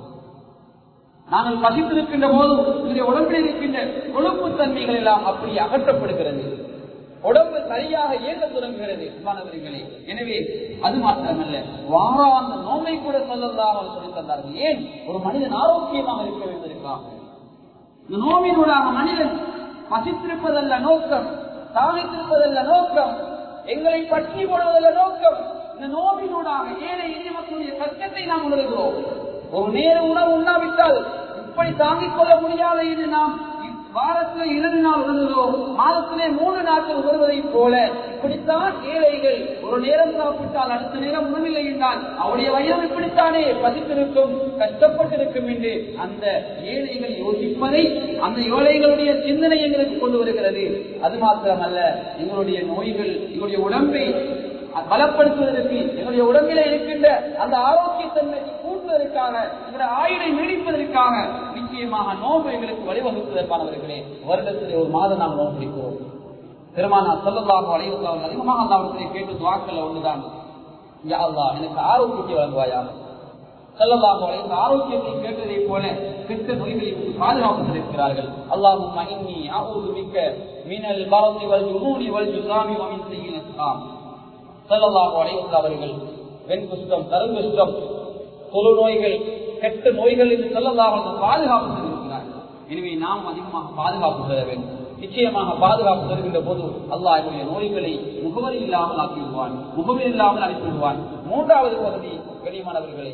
நாங்கள் பசித்திருக்கின்ற போது இந்த உடம்பில் இருக்கின்ற கொழுப்பு தன்மைகள் எல்லாம் அப்படி அகற்றப்படுகிறது உடம்பு சரியாக இயங்க தொடங்குகிறது மாணவர்களே எனவே அது மாத்திரமல்ல வாராந்த நோமை கூட சொல்லலாம் சொல்லி தந்தார்கள் ஏன் ஒரு மனிதன் ஆரோக்கியமாக இருக்க வேண்டியிருக்காங்க இந்த நோவினூடாக மனிதன் பசித்திருப்பதல்ல நோக்கம் சாதித்திருப்பதல்ல நோக்கம் எங்களை பற்றி போடுவதல்ல நோக்கம் இந்த நோவினூடாக ஏழை எண்ணி மக்களுடைய கஷ்டத்தை நாம் உணர்கிறோம் ஒரு நேர உணவு உண்ணாவிட்டால் இப்படி தாங்கிக் கொள்ள முடியாத இது நாம் வாரத்திலே இரண்டு நாள் உணர்கிறோம் மாதத்திலே மூன்று நாட்கள் உணர்வதை போல இப்படித்தான் ஏழைகள் ஒரு நேரம் சாப்பிட்டால் அடுத்த நேரம் உணவில்லை என்றால் அவருடைய வயது இப்படித்தானே பசித்திருக்கும் கஷ்டப்பட்டிருக்கும் என்று அந்த ஏழைகள் யோசிப்பதை அந்த ஏழைகளுடைய சிந்தனை எங்களுக்கு கொண்டு வருகிறது அது மாத்திரமல்ல எங்களுடைய நோய்கள் எங்களுடைய உடம்பை பலப்படுத்துவதற்கு எங்களுடைய உடம்பில இருக்கின்ற அந்த ஆரோக்கியத்தன்மை கூட்டுவதற்காக எங்களுடைய ஆயுளை நீடிப்பதற்காக நிச்சயமாக நோன்பு எங்களுக்கு வழிவகுப்பதற்கானவர்களே வருடத்திலே ஒரு மாதம் நாம் நோன்பு பிடிக்கிறோம் பெருமானா சொல்லலாம் அலைவர்கள் அதிகமாக அந்த அவர்களை கேட்டு துவாக்கல்ல ஒன்றுதான் யா அல்லாஹ் எனக்கு ஆரோக்கியத்தை வழங்குவாயா செல்லலாம் ஆரோக்கியத்தை கேட்டதை போல கெட்ட நோய்களை பாதுகாப்பிருக்கிறார்கள் அல்லாஹும் மகிமி ஆவுது மிக்க மீனல் பரத்தி வல் ஜுனூனி வல் ஜுசாமி வமின் செய்யின் இஸ்லாம் செல்லலாம் அவர்கள் வெண்குஷ்டம் கருங்குஷ்டம் தொழு நோய்கள் கெட்ட நோய்கள் என்று செல்லலாம் பாதுகாப்பு செய்திருக்கிறார்கள் எனவே நாம் அதிகமாக பாதுகாப்பு பெற வேண்டும் நிச்சயமாக பாதுகாப்பு தருகின்ற போது அல்லாஹ் என்னுடைய நோய்களை முகவரி இல்லாமல் ஆக்கிவிடுவான் முகவரி இல்லாமல் அனுப்பிவிடுவான் மூன்றாவது பகுதி கனிமானவர்களே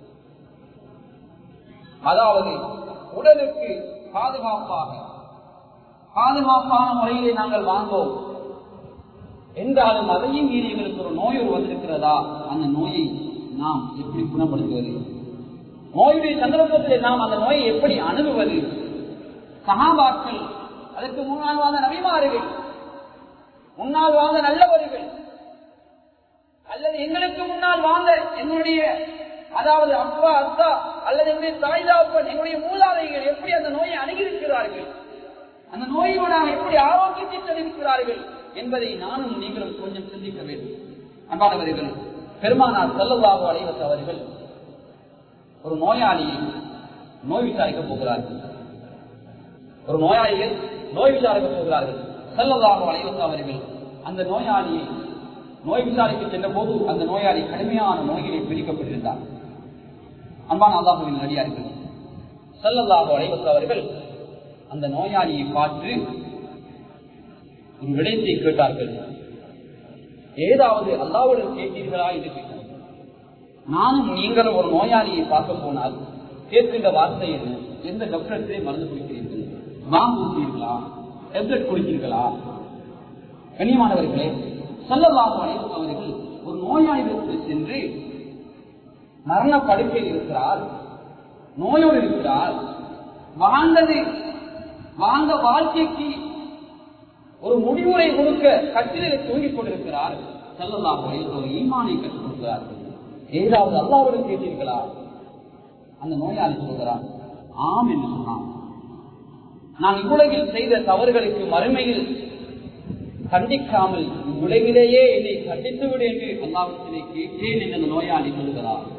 அதாவது உடலுக்கு பாதுகாப்பாக பாதுகாப்பான முறையிலே நாங்கள் வாழ்ந்தோம் என்றாலும் அதையும் மீறி எங்களுக்கு ஒரு நோய் ஒரு வந்திருக்கிறதா அந்த நோயை நாம் எப்படி குணப்படுத்துவது நோயுடைய சந்தர்ப்பத்தில் நாம் அந்த நோயை எப்படி அணுகுவது சகாபாக்கள் அதற்கு முன்னால் வாழ்ந்த நபிமார்கள் முன்னால் வாழ்ந்த நல்லவர்கள் அல்லது எங்களுக்கு முன்னால் வாழ்ந்த எங்களுடைய அதாவது அப்பா அத்தா அல்லது என்னுடைய தாய் தாப்பன் எங்களுடைய மூலாதைகள் எப்படி அந்த நோயை அணுகியிருக்கிறார்கள் அந்த நோயோட எப்படி ஆரோக்கியத்தை தெரிவிக்கிறார்கள் என்பதை நானும் நீங்களும் கொஞ்சம் சிந்திக்க வேண்டும் அன்பானவர்கள் பெருமானார் செல்லல்லாக அலைவச அவர்கள் ஒரு நோயாளியை நோய் விசாரிக்க போகிறார்கள் ஒரு நோயாளியை நோய் விசாரிக்க போகிறார்கள் செல்லல்லாக அலைவச அவர்கள் அந்த நோயாளியை நோய் விசாரிக்க சென்ற போது அந்த நோயாளி கடுமையான நோய்களை பிரிக்கப்பட்டிருந்தார் அன்பான அல்லாஹுவின் நடிகார்கள் செல்லல்லாக அலைவச அவர்கள் அந்த நோயாளியை பார்த்து ஒரு விடயத்தை கேட்டார்கள் ஏதாவது அல்லாவுடன் கேட்டீர்களா என்று கேட்டார்கள் நானும் நீங்களும் ஒரு நோயாளியை பார்க்க போனால் கேட்கின்ற வார்த்தை என்ன எந்த டாக்டரத்திலே மருந்து குடிக்கிறீர்கள் வாங்க குடித்தீர்களா டெப்லெட் குடித்தீர்களா கண்ணியமானவர்களே சொல்லலாம் அவர்கள் ஒரு நோயாளிகளுக்கு சென்று மரண படுக்கையில் இருக்கிறார் நோயோடு இருக்கிறார் வாழ்ந்தது வாழ்ந்த வாழ்க்கைக்கு ஒரு முடிவுரை கொடுக்க கட்டிலே தூங்கிக் கொண்டிருக்கிறார் செல்லலாம் ஒரு ஈமானை கற்றுக் கொடுக்கிறார்கள் ஏதாவது அல்லாவுடன் கேட்டீர்களா அந்த நோயாளி சொல்கிறார் ஆம் என்று சொன்னான் நான் இவ்வுலகில் செய்த தவறுகளுக்கு மறுமையில் கண்டிக்காமல் உலகிலேயே என்னை கண்டித்து விடு என்று அல்லாவிடத்திலே கேட்டேன் என்று அந்த நோயாளி சொல்கிறார்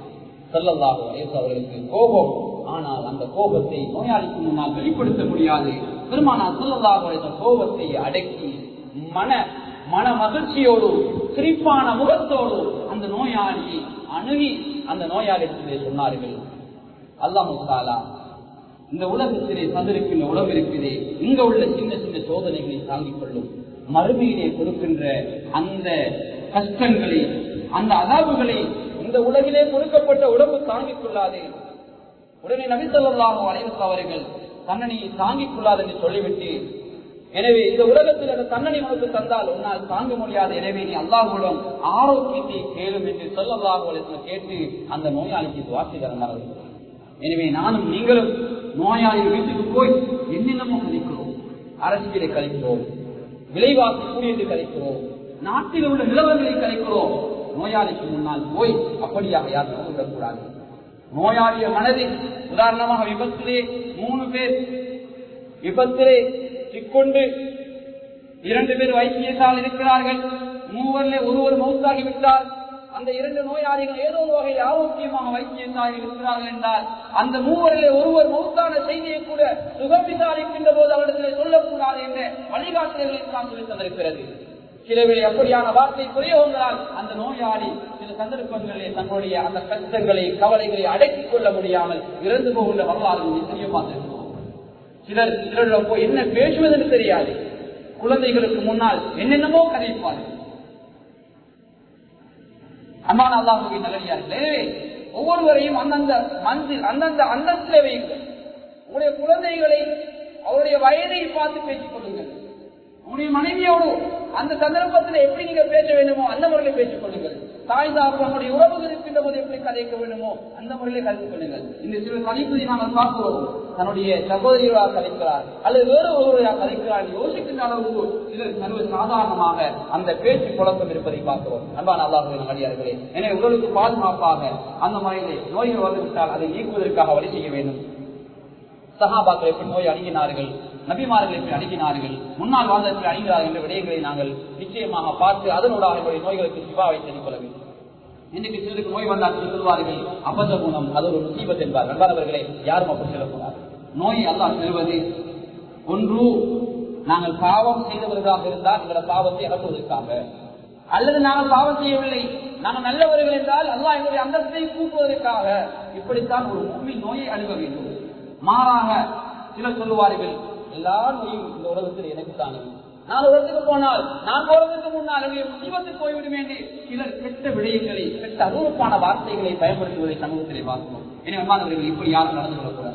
செல்லல்லாக அவர்களுக்கு கோபம் ஆனால் அந்த கோபத்தை நோயாளிக்கு முன்னால் வெளிப்படுத்த முடியாது பெருமானார் செல்லல்லாக கோபத்தை அடக்கி மன மன மகிழ்ச்சியோடு சிரிப்பான முகத்தோடு அந்த நோயாளியை அணுகி அந்த நோயாளிடத்திலே சொன்னார்கள் அல்லாஹு தாலா இந்த உலகத்திலே சந்திருக்கின்ற உலகம் இருக்கிறே இங்க உள்ள சின்ன சின்ன சோதனைகளை தாங்கிக் கொள்ளும் மறுமையிலே கொடுக்கின்ற அந்த கஷ்டங்களை அந்த அதாபுகளை இந்த உலகிலே கொடுக்கப்பட்ட உடம்பு தாங்கிக் கொள்ளாது உடனே நபித்தல்லாஹு அலைவச அவர்கள் தன்னணியை தாங்கிக் கொள்ளாது என்று சொல்லிவிட்டு எனவே இந்த உலகத்தில் அந்த தன்னணி உனக்கு தந்தால் உன்னால் தாங்க முடியாது எனவே நீ அல்லாஹுடன் ஆரோக்கியத்தை கேளும் என்று சொல்லல்லாஹு கேட்டு அந்த நோயாளிக்கு துவாசி தரமாறு எனவே நானும் நீங்களும் நோயாளி வீட்டுக்கு போய் என்னென்னமோ கழிக்கிறோம் அரசியலை கழிக்கிறோம் விலைவாசி கூடியது கழிக்கிறோம் நாட்டில் உள்ள நிலவரங்களை கழிக்கிறோம் நோயாளிக்கு முன்னால் போய் அப்படியாக யாரும் விடக்கூடாது நோயாளிய மனதில் உதாரணமாக விபத்திலே மூணு பேர் விபத்திலே சிக்கொண்டு இரண்டு பேர் வைத்தியசால் இருக்கிறார்கள் மூவரிலே ஒருவர் மௌத்தாகிவிட்டால் அந்த இரண்டு நோயாளிகள் ஏதோ ஒரு வகையில் ஆரோக்கியமாக வைத்தியசாலையில் இருக்கிறார்கள் என்றால் அந்த மூவரிலே ஒருவர் மௌத்தான செய்தியை கூட சுகம் விசாரிக்கின்ற போது அவரிடத்தில் சொல்லக்கூடாது என்ற வழிகாட்டுதல்களை தான் சொல்லி தந்திருக்கிறது சிலவேளை அப்படியான வார்த்தை பிரயோகங்களால் அந்த நோயாளி சில சந்தர்ப்பங்களிலே தங்களுடைய அந்த கஷ்டங்களை கவலைகளை அடக்கிக் கொள்ள முடியாமல் இறந்து போகின்ற வரலாறு நிச்சயமாக சிலர் சிலரிடம் போய் என்ன பேசுவதென்று தெரியாது குழந்தைகளுக்கு முன்னால் என்னென்னமோ கதைப்பார்கள் அம்மான அல்லாஹுவை நல்லடியார்கள் எனவே ஒவ்வொருவரையும் அந்தந்த மந்தில் அந்தந்த அந்தத்திலே வையுங்கள் உங்களுடைய குழந்தைகளை அவருடைய வயதை பார்த்து பேசிக் கொள்ளுங்கள் உங்களுடைய மனைவியோடு அந்த சந்தர்ப்பத்தில் எப்படி நீங்க பேச வேண்டுமோ அந்த முறையில் பேசிக் கொள்ளுங்கள் தாய் தாப்பனுடைய உறவுகள் இருக்கின்ற போது எப்படி கதைக்க வேண்டுமோ அந்த முறையிலே கதைத்துக் கொள்ளுங்கள் இந்த சில கதைப்பதை நாங்கள் பார்க்கிறோம் தன்னுடைய சகோதரிகளாக கதைக்கிறார் அல்லது வேறு ஒருவராக கதைக்கிறார் யோசிக்கின்ற அளவுக்கு சிலர் சர்வ சாதாரணமாக அந்த பேச்சு குழப்பம் இருப்பதை பார்க்கிறோம் அன்பான அல்லாஹுவின் அடியார்களே எனவே உடலுக்கு பாதுகாப்பாக அந்த முறையிலே நோய்கள் வந்துவிட்டால் அதை நீக்குவதற்காக வழி செய்ய வேண்டும் சகாபாக்கள் எப்படி நோய் அணுகினார்கள் நபிமார்கள் எப்படி அணுகினார்கள் முன்னால் வாழ்ந்த எப்படி அணுகிறார்கள் என்ற விடயங்களை நாங்கள் நிச்சயமாக பார்த்து அதனூடாக எங்களுடைய நோய்களுக்கு சிவாவை தெரிந்து கொள்ள வேண்டும் இன்னைக்கு சிலருக்கு நோய் வந்தால் சொல்லுவார்கள் அபத குணம் அது ஒரு முசீபத் என்பார் நண்பர்களே யாரும் அப்படி சொல்லக்கூடாது நோய் அல்லாஹ் செல்வது ஒன்று நாங்கள் பாவம் செய்தவர்களாக இருந்தால் எங்களோட பாவத்தை அகற்றுவதற்காக அல்லது நாங்கள் பாவம் செய்யவில்லை நாங்கள் நல்லவர்கள் என்றால் அல்லாஹ் எங்களுடைய அந்தஸ்தை கூட்டுவதற்காக இப்படித்தான் ஒரு உண்மை நோயை அணுக வேண்டும் மாறாக சிலர் சொல்லுவார்கள் எல்லா நோயும் இந்த உலகத்தில் எனக்கு தானே நான் உலகத்துக்கு போனால் நான் போறதுக்கு முன்னால் என்னுடைய முசீபத்துக்கு போய்விடும் என்று சிலர் கெட்ட விடயங்களை கெட்ட அருவப்பான வார்த்தைகளை பயன்படுத்துவதை சமூகத்திலே பார்க்கிறோம் எனவே மாணவர்கள் இப்படி யாரும் நடந்து கொள்ளக்கூடாது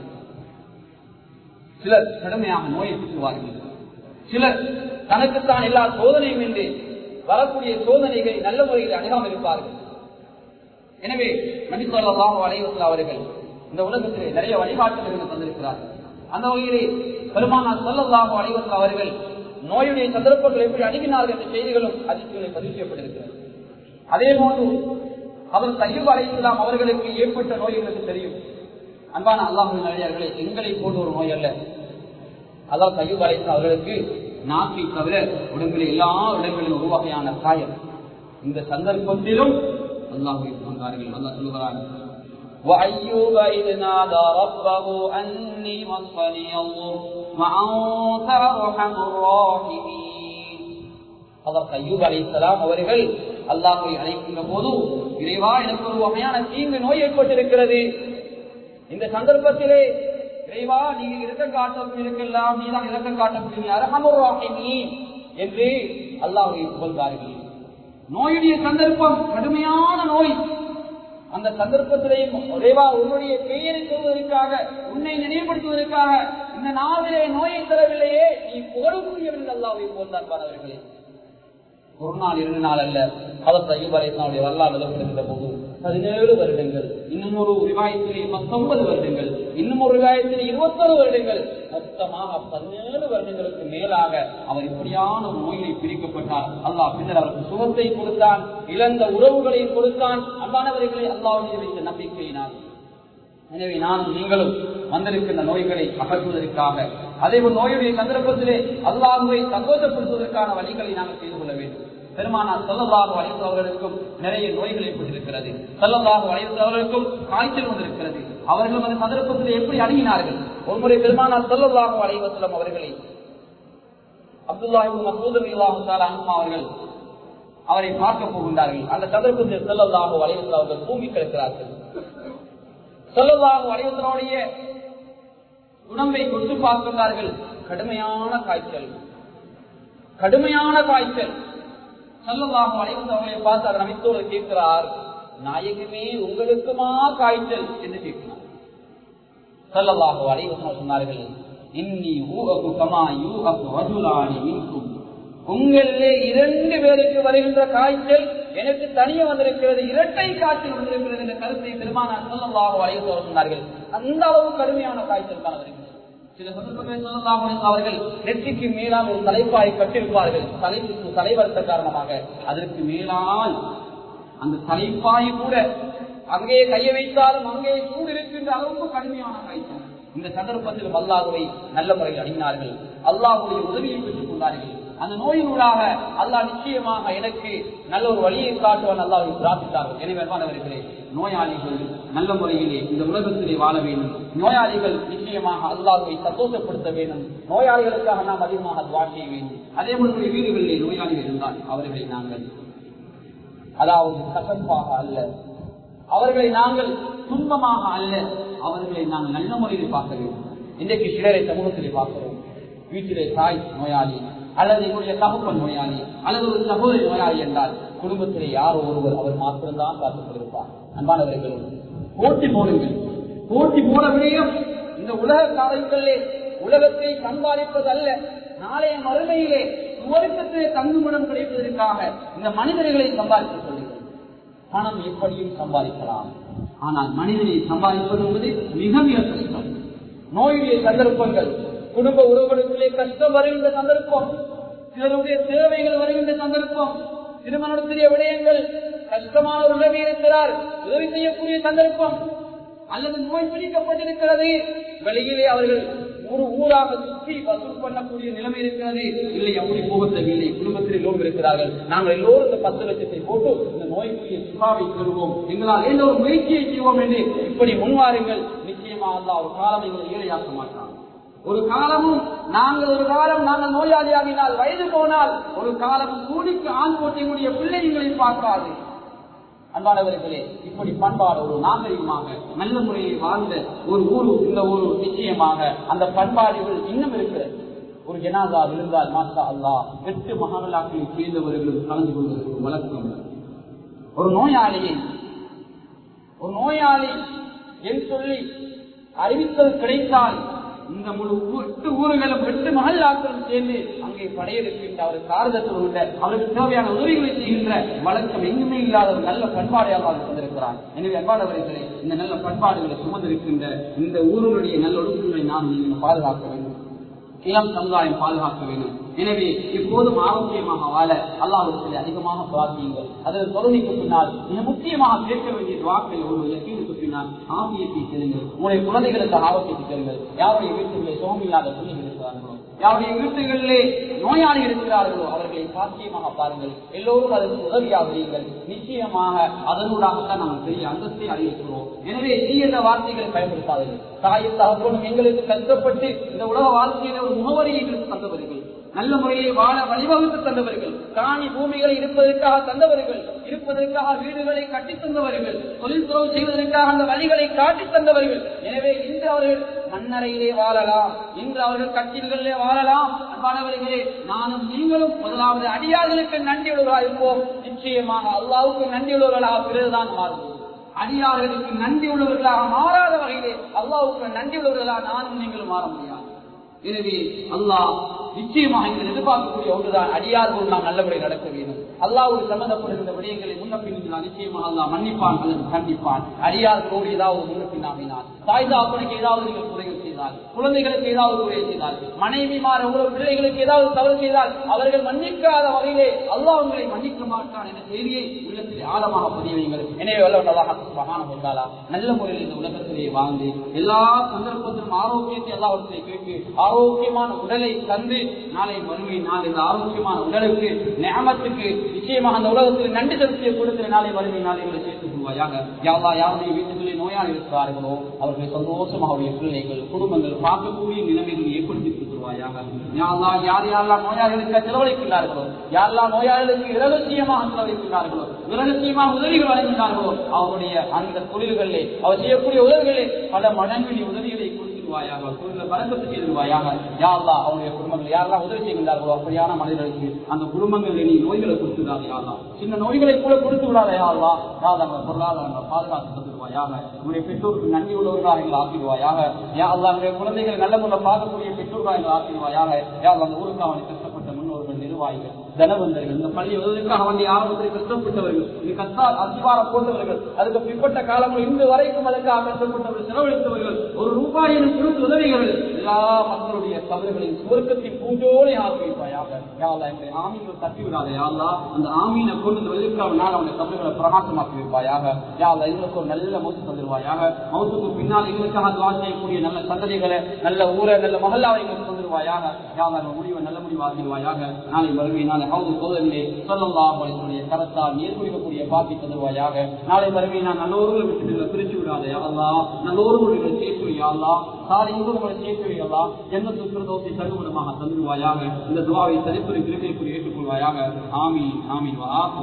சிலர் கடுமையாக நோயை சுற்றுவார்கள் சிலர் தனக்குத்தான் எல்லா சோதனையும் என்று வரக்கூடிய சோதனைகளை நல்ல முறையில் அணுகாமல் இருப்பார்கள் எனவே நபிசல்லாஹு அலைவசல் அவர்கள் இந்த உலகத்திலே நிறைய வழிகாட்டுதல்கள் தந்திருக்கிறார்கள் அந்த வகையிலே பெருமானார் சொல்லல்லாஹு அலைவசல் அவர்கள் நோயுடைய சந்தர்ப்பங்கள் எப்படி அணுகினார்கள் என்ற செய்திகளும் அதிர்ச்சிகளை பதிவு செய்யப்பட்டிருக்கிறது அதே போன்று அவர் தையப் அலைக்கலாம் அவர்களுக்கு ஏற்பட்ட நோய் எங்களுக்கு தெரியும் அன்பான அல்லாஹு நிலையார்களே எங்களை போன்ற ஒரு நோய் அல்ல அல்லாஹ் தையப் அலைக்கலாம் அவர்களுக்கு நாக்கை தவிர உடம்பில் எல்லா இடங்களிலும் ஒரு வகையான காயம் இந்த சந்தர்ப்பத்திலும் அல்லாஹை சொன்னார்கள் அல்லாஹ் சொல்லுகிறார் وأيوب إذ نادى ربه أني مسني الضر وأنت أرحم الراحمين அதற்கு ஐயூப் அலைசலாம் அவர்கள் அல்லாஹை அழைக்கின்ற போது இறைவா எனக்கு ஒரு வகையான தீங்கு நோய் ஏற்பட்டிருக்கிறது இந்த சந்தர்ப்பத்திலே இறைவா நீங்க இறக்கம் காட்டும் இருக்கலாம் நீதான் இறக்கம் காட்டக்கூடிய அரகமுருவாகினி என்று அல்லாஹை புகழ்ந்தார்கள் நோயுடைய சந்தர்ப்பம் கடுமையான நோய் அந்த சந்தர்ப்பத்திலேயும் இறைவா உன்னுடைய பெயரை சொல்வதற்காக உன்னை நினைவுபடுத்துவதற்காக இந்த நாவிலே நோயை தரவில்லையே நீ புகழக்கூடியவர்கள் அல்லாவை போன்றான் அவர்களே ஒரு நாள் இரண்டு நாள் அல்ல அவர் சையூப் அலைசனுடைய வரலாறு எழுதப்படுகின்ற போது பதினேழு வருடங்கள் இன்னும் ஒரு விவாயத்திலே பத்தொன்பது வருடங்கள் இன்னும் ஒரு விவாயத்திலே இருபத்தொரு வருடங்கள் மொத்தமாக பதினேழு வருடங்களுக்கு மேலாக அவர் இப்படியான ஒரு நோயிலை பிரிக்கப்பட்டார் அல்லாஹ் பின்னர் அவருக்கு சுகத்தை கொடுத்தான் இழந்த உறவுகளை கொடுத்தான் அன்பானவர்களை அல்லாவுடைய வைத்த நம்பிக்கையினார் எனவே நானும் நீங்களும் வந்திருக்கின்ற நோய்களை அகற்றுவதற்காக அதே போல் நோயுடைய சந்தர்ப்பத்திலே அல்லாஹுவை சந்தோஷப்படுத்துவதற்கான வழிகளை நாங்கள் செய்து கொள்ள வேண்டும் பெருமானார் செல்லல்லாக வளைந்தவர்களுக்கும் நிறைய நோய்கள் ஏற்பட்டிருக்கிறது செல்லல்லாக வளைந்தவர்களுக்கும் காய்ச்சல் வந்திருக்கிறது அவர்கள் அந்த சந்தர்ப்பத்தில் எப்படி அணுகினார்கள் ஒருமுறை பெருமானார் செல்லல்லாக வளைவசலம் அவர்களை அப்துல்லாஹிபு மசூத் அல்லாஹு அவர்கள் அவரை பார்க்க போகின்றார்கள் அந்த சந்தர்ப்பத்தில் செல்லல்லாக வளைவசல் அவர்கள் தூங்கி கிடக்கிறார்கள் செல்லல்லாக வளைவசலுடைய உடம்பை கொண்டு பார்க்கிறார்கள் கடுமையான காய்ச்சல் கடுமையான காய்ச்சல் செல்லல்லாக வளைவசவர்களை பார்த்து அவர் அமைத்தோடு கேட்கிறார் நாயகமே உங்களுக்குமா காய்ச்சல் என்று கேட்கிறார் செல்லல்லாக வளைவசம் சொன்னார்கள் இன்னி ஊககு கமா யூககு வஜுலானி மின்கும் உங்களிலே இரண்டு பேருக்கு வருகின்ற காய்ச்சல் எனக்கு தனியே வந்திருக்கிறது இரட்டை காய்ச்சல் வந்திருக்கிறது என்ற கருத்தை பெருமானார் சொல்லலாக வளைவு சொன்னார்கள் அந்த அளவு கடுமையான காய்ச்சல் தான் வருகிறது சில சந்தர்ப்பங்களில் சொல்லலாம் அவர்கள் நெற்றிக்கு மேலால் ஒரு தலைப்பாய் கட்டிருப்பார்கள் தலைப்புக்கு தலைவர்த்த காரணமாக அதற்கு மேலால் அந்த தலைப்பாய் கூட அங்கே கையை வைத்தாலும் அங்கே சூடு இருக்கின்ற அளவுக்கு கடுமையான காய்ச்சல் இந்த சந்தர்ப்பத்தில் அல்லாஹுவை நல்ல முறையில் அணிந்தார்கள் அல்லாஹுடைய உதவியை பெற்றுக் கொண்டார்கள் அந்த நோயினூடாக அல்லாஹ் நிச்சயமாக எனக்கு நல்ல ஒரு வழியை காட்டுவான் அல்லாஹை பிரார்த்தித்தார்கள் எனவே அன்பானவர்களே நோயாளிகள் நல்ல முறையிலே இந்த உலகத்திலே வாழ வேண்டும் நோயாளிகள் நிச்சயமாக அல்லாஹை சந்தோஷப்படுத்த வேண்டும் நோயாளிகளுக்காக நாம் அதிகமாக துவா செய்ய வேண்டும் அதே மாதிரி வீடுகளிலே நோயாளிகள் இருந்தால் அவர்களை நாங்கள் அதாவது கசப்பாக அல்ல அவர்களை நாங்கள் துன்பமாக அல்ல அவர்களை நாங்கள் நல்ல முறையில் பார்க்க வேண்டும் இன்றைக்கு சிலரை சமூகத்திலே பார்க்கிறோம் வீட்டிலே தாய் நோயாளி அல்லது என்னுடைய தகப்பன் நோயாளி அல்லது ஒரு சகோதரி நோயாளி என்றால் குடும்பத்திலே யாரோ ஒருவர் அவர் மாத்திரம்தான் பார்த்துக் கொண்டிருப்பார் அன்பானவர்கள் போட்டி போடுங்கள் போட்டி போட முடியும் இந்த உலக காலங்களிலே உலகத்தை சம்பாதிப்பது அல்ல நாளைய மறுமையிலே சுவர்க்கத்திலே தங்குமிடம் கிடைப்பதற்காக இந்த மனிதர்களை சம்பாதித்துக் கொள்ளுங்கள் பணம் எப்படியும் சம்பாதிக்கலாம் ஆனால் மனிதனை சம்பாதிப்பது என்பது மிக மிக கஷ்டம் நோயுடைய சந்தர்ப்பங்கள் குடும்ப உறவுகளுக்குள்ளே கஷ்டம் வருகின்ற சந்தர்ப்பம் சிலருடைய தேவைகள் வருகின்ற சந்தர்ப்பம் திருமணத்திலே விடயங்கள் கஷ்டமான ஒரு உதவி இருக்கிறார் உதவி செய்யக்கூடிய சந்தர்ப்பம் அல்லது நோய் பிடிக்கப்பட்டிருக்கிறது வெளியிலே அவர்கள் ஒரு ஊராக சுற்றி வசூல் பண்ணக்கூடிய நிலைமை இருக்கிறது இல்லை அப்படி போக தேவையில்லை குடும்பத்திலே லோன் இருக்கிறார்கள் நாங்கள் எல்லோரும் இந்த பத்து லட்சத்தை போட்டு இந்த நோய்க்குரிய சுகாவை பெறுவோம் எங்களால் எந்த ஒரு முயற்சியை செய்வோம் என்று இப்படி முன்வாருங்கள் நிச்சயமா அல்லா ஒரு காலம் எங்களை ஏழையாக்க மாட்டான் ஒரு காலமும் நாங்கள் ஒரு காலம் நாங்கள் நோயாளியாகினால் வயது போனால் ஒரு காலம் கூடிக்கு ஆண் போட்டியுடைய பிள்ளைகளை பார்க்காது அன்பானவர்களே இப்படி பண்பாடு ஒரு நாகரிகமாக நல்ல முறையில் வாழ்ந்த ஒரு ஊரு இந்த ஊரு நிச்சயமாக அந்த பண்பாடுகள் இன்னும் இருக்கிறது ஒரு ஜனாதா விழுந்தால் மாஷா அல்லா எட்டு மகாலாக்களில் சேர்ந்தவர்களும் கலந்து கொள்வதற்கு வழக்கம் ஒரு நோயாளியை ஒரு நோயாளி என்று சொல்லி அறிவித்தல் கிடைத்தால் இந்த முழு எட்டு ஊர்களும் எட்டு மகல்லாக்களும் சேர்ந்து அங்கே படையெடுக்கின்ற அவர் காரதத்தில் உள்ள அவருக்கு தேவையான உதவிகளை செய்கின்ற வழக்கம் எங்குமே இல்லாத ஒரு நல்ல பண்பாடையாக அவர் தந்திருக்கிறார் எனவே அன்பானவர்களே இந்த நல்ல பண்பாடுகளை சுமந்திருக்கின்ற இந்த ஊருடைய நல்ல ஒழுக்கங்களை நாம் நீங்கள் பாதுகாக்க வேண்டும் இளம் சமுதாயம் பாதுகாக்க வேண்டும் எனவே எப்போதும் ஆரோக்கியமாக வாழ அல்லாவிடத்தில் அதிகமாக பிரார்த்தியுங்கள் அதில் தொழுகைக்கு பின்னால் மிக முக்கியமாக கேட்க வேண்டிய வாக்கள் ஒரு இலக்கியத்துக்கு பின்னால் ஆசியத்தை செல்லுங்கள் உங்களுடைய குழந்தைகளுக்கு ஆரோக்கியத்தை செல்லுங்கள் யாருடைய வீட்டுகளை சோமில்லாத பிள்ளைகள் இருக்கிறார்களோ யாருடைய வீட்டுகளிலே நோயாளி இருக்கிறார்களோ அவர்களை சாத்தியமாக பாருங்கள் எல்லோரும் அதற்கு உதவியாக வையுங்கள் நிச்சயமாக அதனூடாகத்தான் நாம் பெரிய அந்தஸ்தை அறிவிக்கிறோம் எனவே தீயத வார்த்தைகளை பயன்படுத்தாதீர்கள் தாயும் தகப்பனும் எங்களுக்கு கஷ்டப்பட்டு இந்த உலக வாழ்க்கையில ஒரு முகவரியை எங்களுக்கு தந்தவர்கள் நல்ல முறையை வாழ வழிவகுத்து தந்தவர்கள் காணி பூமிகளை இருப்பதற்காக தந்தவர்கள் இருப்பதற்காக வீடுகளை கட்டி தந்தவர்கள் தொழில்துறவு செய்வதற்காக அந்த வழிகளை காட்டி தந்தவர்கள் எனவே இன்று அவர்கள் மண்ணறையிலே வாழலாம் இன்று அவர்கள் கட்டில்களிலே வாழலாம் அன்பானவர்களே நானும் நீங்களும் முதலாவது அடியார்களுக்கு நன்றியுள்ளவர்களாக இருப்போம் நிச்சயமாக அல்லாவுக்கு நன்றியுள்ளவர்களாக பிறகுதான் மாறுவோம் அடியார்களுக்கு நன்றி உள்ளவர்களாக மாறாத வகையிலே அல்லாவுக்கு நன்றி உள்ளவர்களாக நானும் நீங்களும் மாற முடியாது எனவே அல்லாஹ் நிச்சயமாக நீங்கள் எதிர்பார்க்கக்கூடிய ஒன்றுதான் அடியார்கள் நாம் நல்லபடி நடக்க வேண்டும் அல்லாவோடு சம்பந்தப்படுகின்ற விடயங்களை முன்னப்பின் நிச்சயமாக அல்லாஹ் மன்னிப்பான் அல்லது கண்டிப்பான் அடியார்களோடு ஏதாவது முன்னப்பின்னாமினார் தாய் தாப்பனுக்கு ஏதாவது நீங்கள் குறைகள் செய்தால் குழந்தைகளுக்கு ஏதாவது குறை செய்தால் மனைவி மாற உங்கள் பிள்ளைகளுக்கு ஏதாவது தவறு செய்தால் அவர்கள் மன்னிக்காத வகையிலே அல்லாஹ் உங்களை மன்னிக்க மாட்டான் என்ற செய்தியை உள்ளத்தில் ஆழமாக பதிய வைங்கள் எனவே வல்லவர்களாக மகானம் வந்தாலா நல்ல முறையில் இந்த உலகத்திலே வாழ்ந்து எல்லா சந்தர்ப்பத்திலும் ஆரோக்கியத்தை எல்லாவற்றை கேட்டு ஆரோக்கியமான உடலை தந்து நாளை வறுமை நாள் இந்த ஆரோக்கியமான உடலுக்கு நியமத்துக்கு நிச்சயமாக அந்த உலகத்தில் நன்றி செலுத்திய கொடுக்கிற நாளை வறுமை நாளை எங்களை சேர்த்துக் கொள்வாயாக யாவா யாருடைய வீட்டுகளில் நோயாளி இருக்கிறார்களோ அவர்களை சந்தோஷமாக அவருடைய பிள்ளைகள் குடும்பங்கள் பார்க்கக்கூடிய நிலைமைகளை ஏற்படுத்தி கொடுத்துருவாயாக யாவா யார் யாரெல்லாம் நோயாளிகளுக்கு செலவழிக்கிறார்களோ யாரெல்லாம் நோயாளிகளுக்கு இரகசியமாக செலவழிக்கிறார்களோ இரகசியமாக உதவிகள் வழங்கினார்களோ அவருடைய அந்த தொழில்களிலே அவர் செய்யக்கூடிய உதவிகளிலே பல மடங்கு நீ உதவிகளை கொடுத்துருவாயாக தொழில பறக்கத்து செய்திருவாயாக யாரெல்லாம் அவருடைய குடும்பங்கள் யாரெல்லாம் உதவி செய்கின்றார்களோ அப்படியான மனிதர்களுக்கு அந்த குடும்பங்களில் நீ நோய்களை கொடுத்துடாது யாரெல்லாம் சின்ன நோய்களை கூட கொடுத்து விடாத யாரெல்லாம் யாரெல்லாம் பொருளாதார பாதுகாத்து தந்துடுவாயாக உங்களுடைய பெற்றோருக்கு நன்றி உள்ளவர்களாக எங்களை ஆக்கிடுவாயாக யா அல்லா உங்களுடைய குழந்தைகளை நல்ல முறையில் பார்க்கக்கூடிய பெற்றோர்களாக எங்களை ஆக்கிடுவாயாக யா அல்லா அந்த ஊருக்கு அவனை கஷ்டப்பட்ட முன்னோர்கள் நிர்வாகிகள் தனவந்தர்கள் இந்த பள்ளி உதவிக்காக வேண்டிய ஆரம்பத்தில் கஷ்டப்பட்டவர்கள் இது கஷ்ட அதிகாரம் போட்டவர்கள் அதுக்கு பிற்பட்ட காலங்கள் இன்று வரைக்கும் அதுக்காக கஷ்டப்பட்டவர்கள் செலவழித்தவர்கள் ஒரு ரூபாய் எனக்கு கொடுத்து உதவிகள் எல்லா மக்களுடைய தவறுகளின் சுவர்க்கத்தின் பூஜோடு ஆக்கி வைப்பாயாக யாழ்லா எங்களுடைய ஆமீன்கள் தட்டி விடாத யாழ்லா அந்த ஆமீனை கொண்டு வெளியிருக்கிறவனால் அவனுடைய தவறுகளை பிரகாசமாக்கி வைப்பாயாக யாழ்லா எங்களுக்கு ஒரு நல்ல மௌத்து தந்துருவாயாக மௌத்துக்கு பின்னால் எங்களுக்காக துவா செய்யக்கூடிய நல்ல சந்ததிகளை நல்ல ஊரை நல்ல மகல்லாவை எங்களுக்கு தந்துருவாயாக யாழ்லா நம்ம முடிவை நல்ல முடிவாக்கிடுவாயாக நாளை வருகை நாளை ஹவுது சோதரிலே சொல்லலாம் அவர்களுடைய கரத்தால் நீர் குடிக்கக்கூடிய பாக்கி தந்துருவாயாக நாளை வருகை நான் நல்லோர்களை விட்டு பிரிச்சு விடாதே அல்லா நல்லோர்களை சேர்த்து அல்லா சாதி இன்பங்களை சேர்த்து அல்லா என்ன சுற்றுதோசை தருவனமாக தந்துருவாயாக இந்த துவாவை சரிப்புரை திருமைக்குரிய ஏற்றுக்கொள்வாயாக ஆமீன் ஆமீன் வா